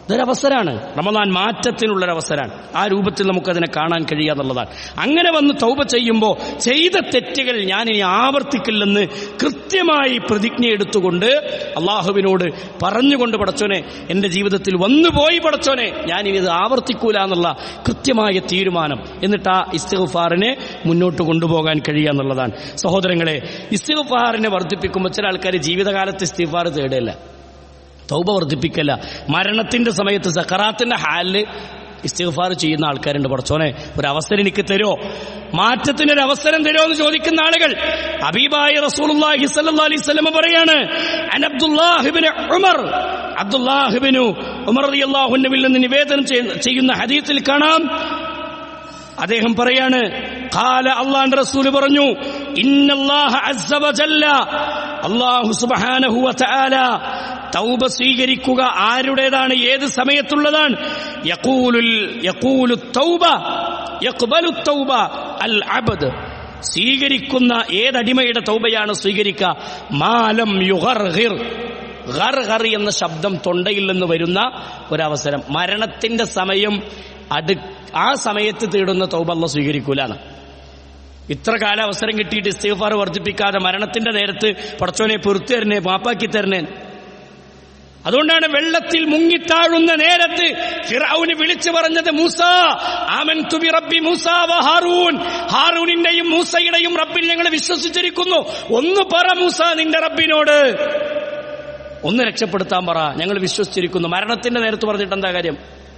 ഇതൊരവസരമാണ് റമദാൻ മാറ്റത്തിനുള്ളൊരവസരമാണ് ആ രൂപത്തിൽ നമുക്കതിനെ കാണാൻ കഴിയുക എന്നുള്ളതാണ് അങ്ങനെ വന്ന് തൗബ ചെയ്യുമ്പോൾ ചെയ്ത തെറ്റുകൾ ഞാൻ ഇനി ആവർത്തിക്കില്ലെന്ന് കൃത്യമായി പ്രതിജ്ഞ എടുത്തുകൊണ്ട് അള്ളാഹുവിനോട് പറഞ്ഞുകൊണ്ട് പടച്ചോനെ എൻ്റെ ജീവിതത്തിൽ വന്നുപോയി പടച്ചോനെ ഞാൻ ഇനി ഇത് ആവർത്തിക്കൂല എന്നുള്ള കൃത്യമായ തീരുമാനം എന്നിട്ട് ആ ഇസ്തിഗ്ഫാറിനെ മുന്നോട്ട് കൊണ്ടുപോകാൻ കഴിയുക എന്നുള്ളതാണ് സഹോദരങ്ങളെ ഇസ്തിഗ്ഫാറിനെ വർദ്ധിപ്പിക്കുമ്പോൾ ചില ആൾക്കാർ ജീവിതകാലത്ത് ഇസ്തിഗ്ഫാർ തേടില്ല തൗബ വർദ്ധിപ്പിക്കല്ല മരണത്തിന്റെ സമയത്ത് സക്കറാത്തിന്റെ ഹാലില് ഇസ്തിഗ്ഫാർ ചെയ്യുന്ന ആൾക്കാരുണ്ട് പടച്ചോനെ ഒരു അവസരം എനിക്ക് തരോ മാറ്റത്തിന് ഒരു അവസരം തരോ എന്ന് ചോദിക്കുന്ന ആളുകൾ അബീബായി റസൂലുള്ളാഹി സ്വല്ലല്ലാഹി അലൈഹി വസല്ലം പറയാണ് അൻ അബ്ദുല്ലാഹിബ്നു ഉമർ അബ്ദുല്ലാഹിബ്നു ഉമർ റളിയല്ലാഹു അൻഹുവിൽ നിന്ന് നിവേദനം ചെയ്യുന്ന- ചെയ്യുന്ന ഹദീസിൽ കാണാം അദ്ദേഹം പറയാണ് കാല അള്ളാന്റെ റസൂല് പറഞ്ഞു ഇന്നല്ലാഹ അസ്സ വജല്ല അല്ലാഹു സുബ്ഹാനഹു വതആല തൗബ സ്വീകരിക്കുക ആരുടേതാണ് ഏത് സമയത്തുള്ളതാണ് യഖൂലുൽ യഖൂലു തൗബ യഖ്ബലു തൗബ അൽ അബ്ദ് സ്വീകരിക്കുന്ന ഏതടിമയുടെ തൗബയാണ് സ്വീകരിക്കുക മാലം യുഗർഹിർ ഗർഗർ എന്ന ശബ്ദം തൊണ്ടയിൽ നിന്ന് വരുന്ന ഒരവസരം മരണത്തിന്റെ സമയം അടു ആ സമയത്ത് തേടുന്ന തൗബ അല്ല സ്വീകരിക്കൂലാണ് ഇത്ര കാലം അവസരം കിട്ടിയിട്ട് ഇസ്തിഗ്ഫാർ വർദ്ധിപ്പിക്കാതെ മരണത്തിന്റെ നേരത്ത് പടച്ചോനെ പൊറത്തു തരണേ മാപ്പാക്കി തരണേ അതുകൊണ്ടാണ് വെള്ളത്തിൽ മുങ്ങിത്താഴുന്ന നേരത്ത് ഫിറൌന് വിളിച്ചു പറഞ്ഞത് മൂസ ആമൻ തുബി റബ്ബി മൂസ വ ഹാറൂൻ ഹാറൂനിന്റെയും മൂസയുടെയും റബ്ബിൽ ഞങ്ങൾ വിശ്വസിച്ചിരിക്കുന്നു ഒന്ന് പറ മൂസ നിന്റെ റബ്ബിനോട് ഒന്ന് രക്ഷപ്പെടുത്താൻ പറ ഞങ്ങൾ വിശ്വസിച്ചിരിക്കുന്നു മരണത്തിന്റെ നേരത്ത് പറഞ്ഞിട്ട് എന്താ കാര്യം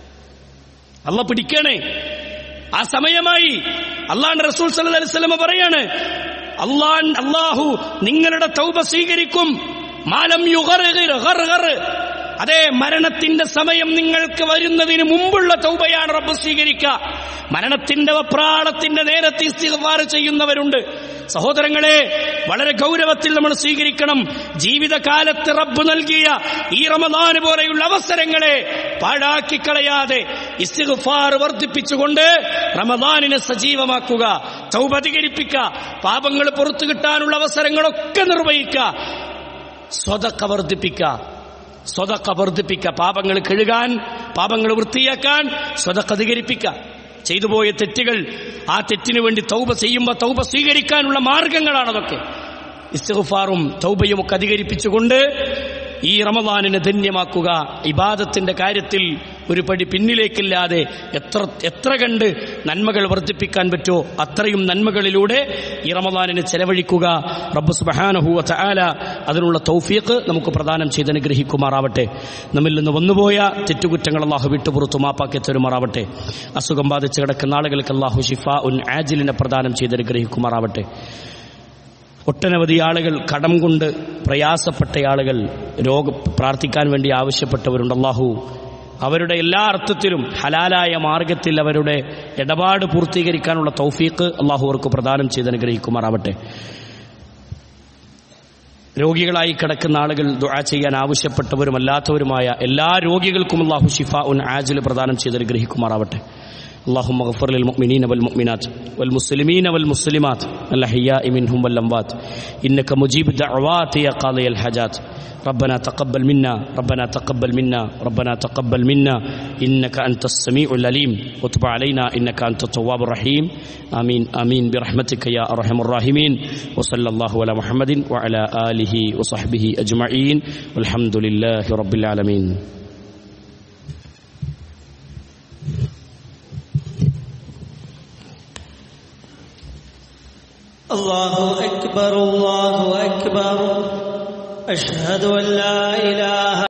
അല്ല പിടിക്കണേ ആ സമയമായി അള്ളാന്റെ റസൂൽ സല്ലല്ലാഹു അലൈഹി വസല്ലം പറയാണ് അള്ളാൻ അള്ളാഹു നിങ്ങളുടെ തൗബ സ്വീകരിക്കും മാലം യുഗർഗിർ ഗർഗർ അതെ മരണത്തിന്റെ സമയം നിങ്ങൾക്ക് വരുന്നതിന് മുമ്പുള്ള തൗബയാണ് റബ്ബ് സ്വീകരിക്കുക മരണത്തിന്റെ വപ്രാളത്തിന്റെ നേരത്തെ ഇസ്തിഗ്ഫാർ ചെയ്യുന്നവരുണ്ട് സഹോദരങ്ങളെ വളരെ ഗൗരവത്തിൽ നമ്മൾ സ്വീകരിക്കണം ജീവിതകാലത്ത് റബ്ബ് നൽകിയ ഈ റമദാന് പോലെയുള്ള അവസരങ്ങളെ പാഴാക്കി കളയാതെ ഇസ്തിഗ്ഫാർ വർദ്ധിപ്പിച്ചുകൊണ്ട് റമദാനിനെ സജീവമാക്കുക തൗബ അധികരിപ്പിക്കുക പാപങ്ങൾ പുറത്തു കിട്ടാനുള്ള അവസരങ്ങളൊക്കെ നിർവഹിക്കുക സ്വതക്ക വർദ്ധിപ്പിക്കുക സ്വതക്ക വർദ്ധിപ്പിക്കുക പാപങ്ങൾ കഴുകാൻ പാപങ്ങൾ വൃത്തിയാക്കാൻ സ്വതക്ക അധികരിപ്പിക്കുക ചെയ്തുപോയ തെറ്റുകൾ ആ തെറ്റിനു വേണ്ടി തൗബ ചെയ്യുമ്പോൾ തൗബ സ്വീകരിക്കാനുള്ള മാർഗങ്ങളാണ് അതൊക്കെ ഇസ്തിഗ്ഫാറും തൗബയും ഒക്കെ അധികരിപ്പിച്ചുകൊണ്ട് ഈ റമദാനിനെ ധന്യമാക്കുക ഇബാദത്തിന്റെ കാര്യത്തിൽ ഒരു പടി പിന്നിലേക്കില്ലാതെ എത്ര എത്ര കണ്ട് നന്മകൾ വർദ്ധിപ്പിക്കാൻ പറ്റോ അത്രയും നന്മകളിലൂടെ ഈ റമദാനിനെ ചെലവഴിക്കുക റബ്ബ് സുബ്ഹാനഹു വ തആല അതിനുള്ള തൗഫീഖ് നമുക്ക് പ്രദാനം ചെയ്ത് അനുഗ്രഹിക്കുമാറാവട്ടെ നമ്മിൽ നിന്ന് വന്നുപോയ തെറ്റുകുറ്റങ്ങൾ അള്ളാഹു വിട്ടുപുറത്തു മാപ്പാക്കി തരുമാറാവട്ടെ അസുഖം ബാധിച്ച് കിടക്കുന്ന ആളുകൾക്ക് അള്ളാഹു ഷിഫ ഉൻ ആജിലിനെ പ്രദാനം ചെയ്ത് അനുഗ്രഹിക്കുമാറാവട്ടെ ഒട്ടനവധി ആളുകൾ കടം കൊണ്ട് പ്രയാസപ്പെട്ട ആളുകൾ രോഗ പ്രാർത്ഥിക്കാൻ വേണ്ടി ആവശ്യപ്പെട്ടവരുണ്ട് അള്ളാഹു അവരുടെ എല്ലാ അർത്ഥത്തിലും ഹലാലായ മാർഗത്തിൽ അവരുടെ ഇടപാട് പൂർത്തീകരിക്കാനുള്ള തൗഫീഖ് അള്ളാഹു അവർക്ക് പ്രദാനം ചെയ്ത് അനുഗ്രഹിക്കുമാറാവട്ടെ രോഗികളായി കിടക്കുന്ന ആളുകൾ ദുആ ചെയ്യാൻ ആവശ്യപ്പെട്ടവരും അല്ലാത്തവരുമായ എല്ലാ രോഗികൾക്കും അള്ളാഹു ഷിഫ ഉൻ ആജിൽ പ്രദാനം ചെയ്ത് അനുഗ്രഹിക്കുമാറാവട്ടെ اللهم اغفر للمؤمنين والمؤمنات والمسلمين والمسلمات الأحياء منهم والأموات إنك مجيب الدعوات يا قاضي الحاجات ربنا تقبل منا ربنا تقبل منا ربنا تقبل منا إنك أنت السميع العليم وتب علينا إنك أنت التواب الرحيم آمين آمين برحمتك يا أرحم الراحمين وصلى الله على محمد وعلى آله وصحبه أجمعين والحمد لله رب العالمين الله أكبر الله أكبر أشهد أن لا إله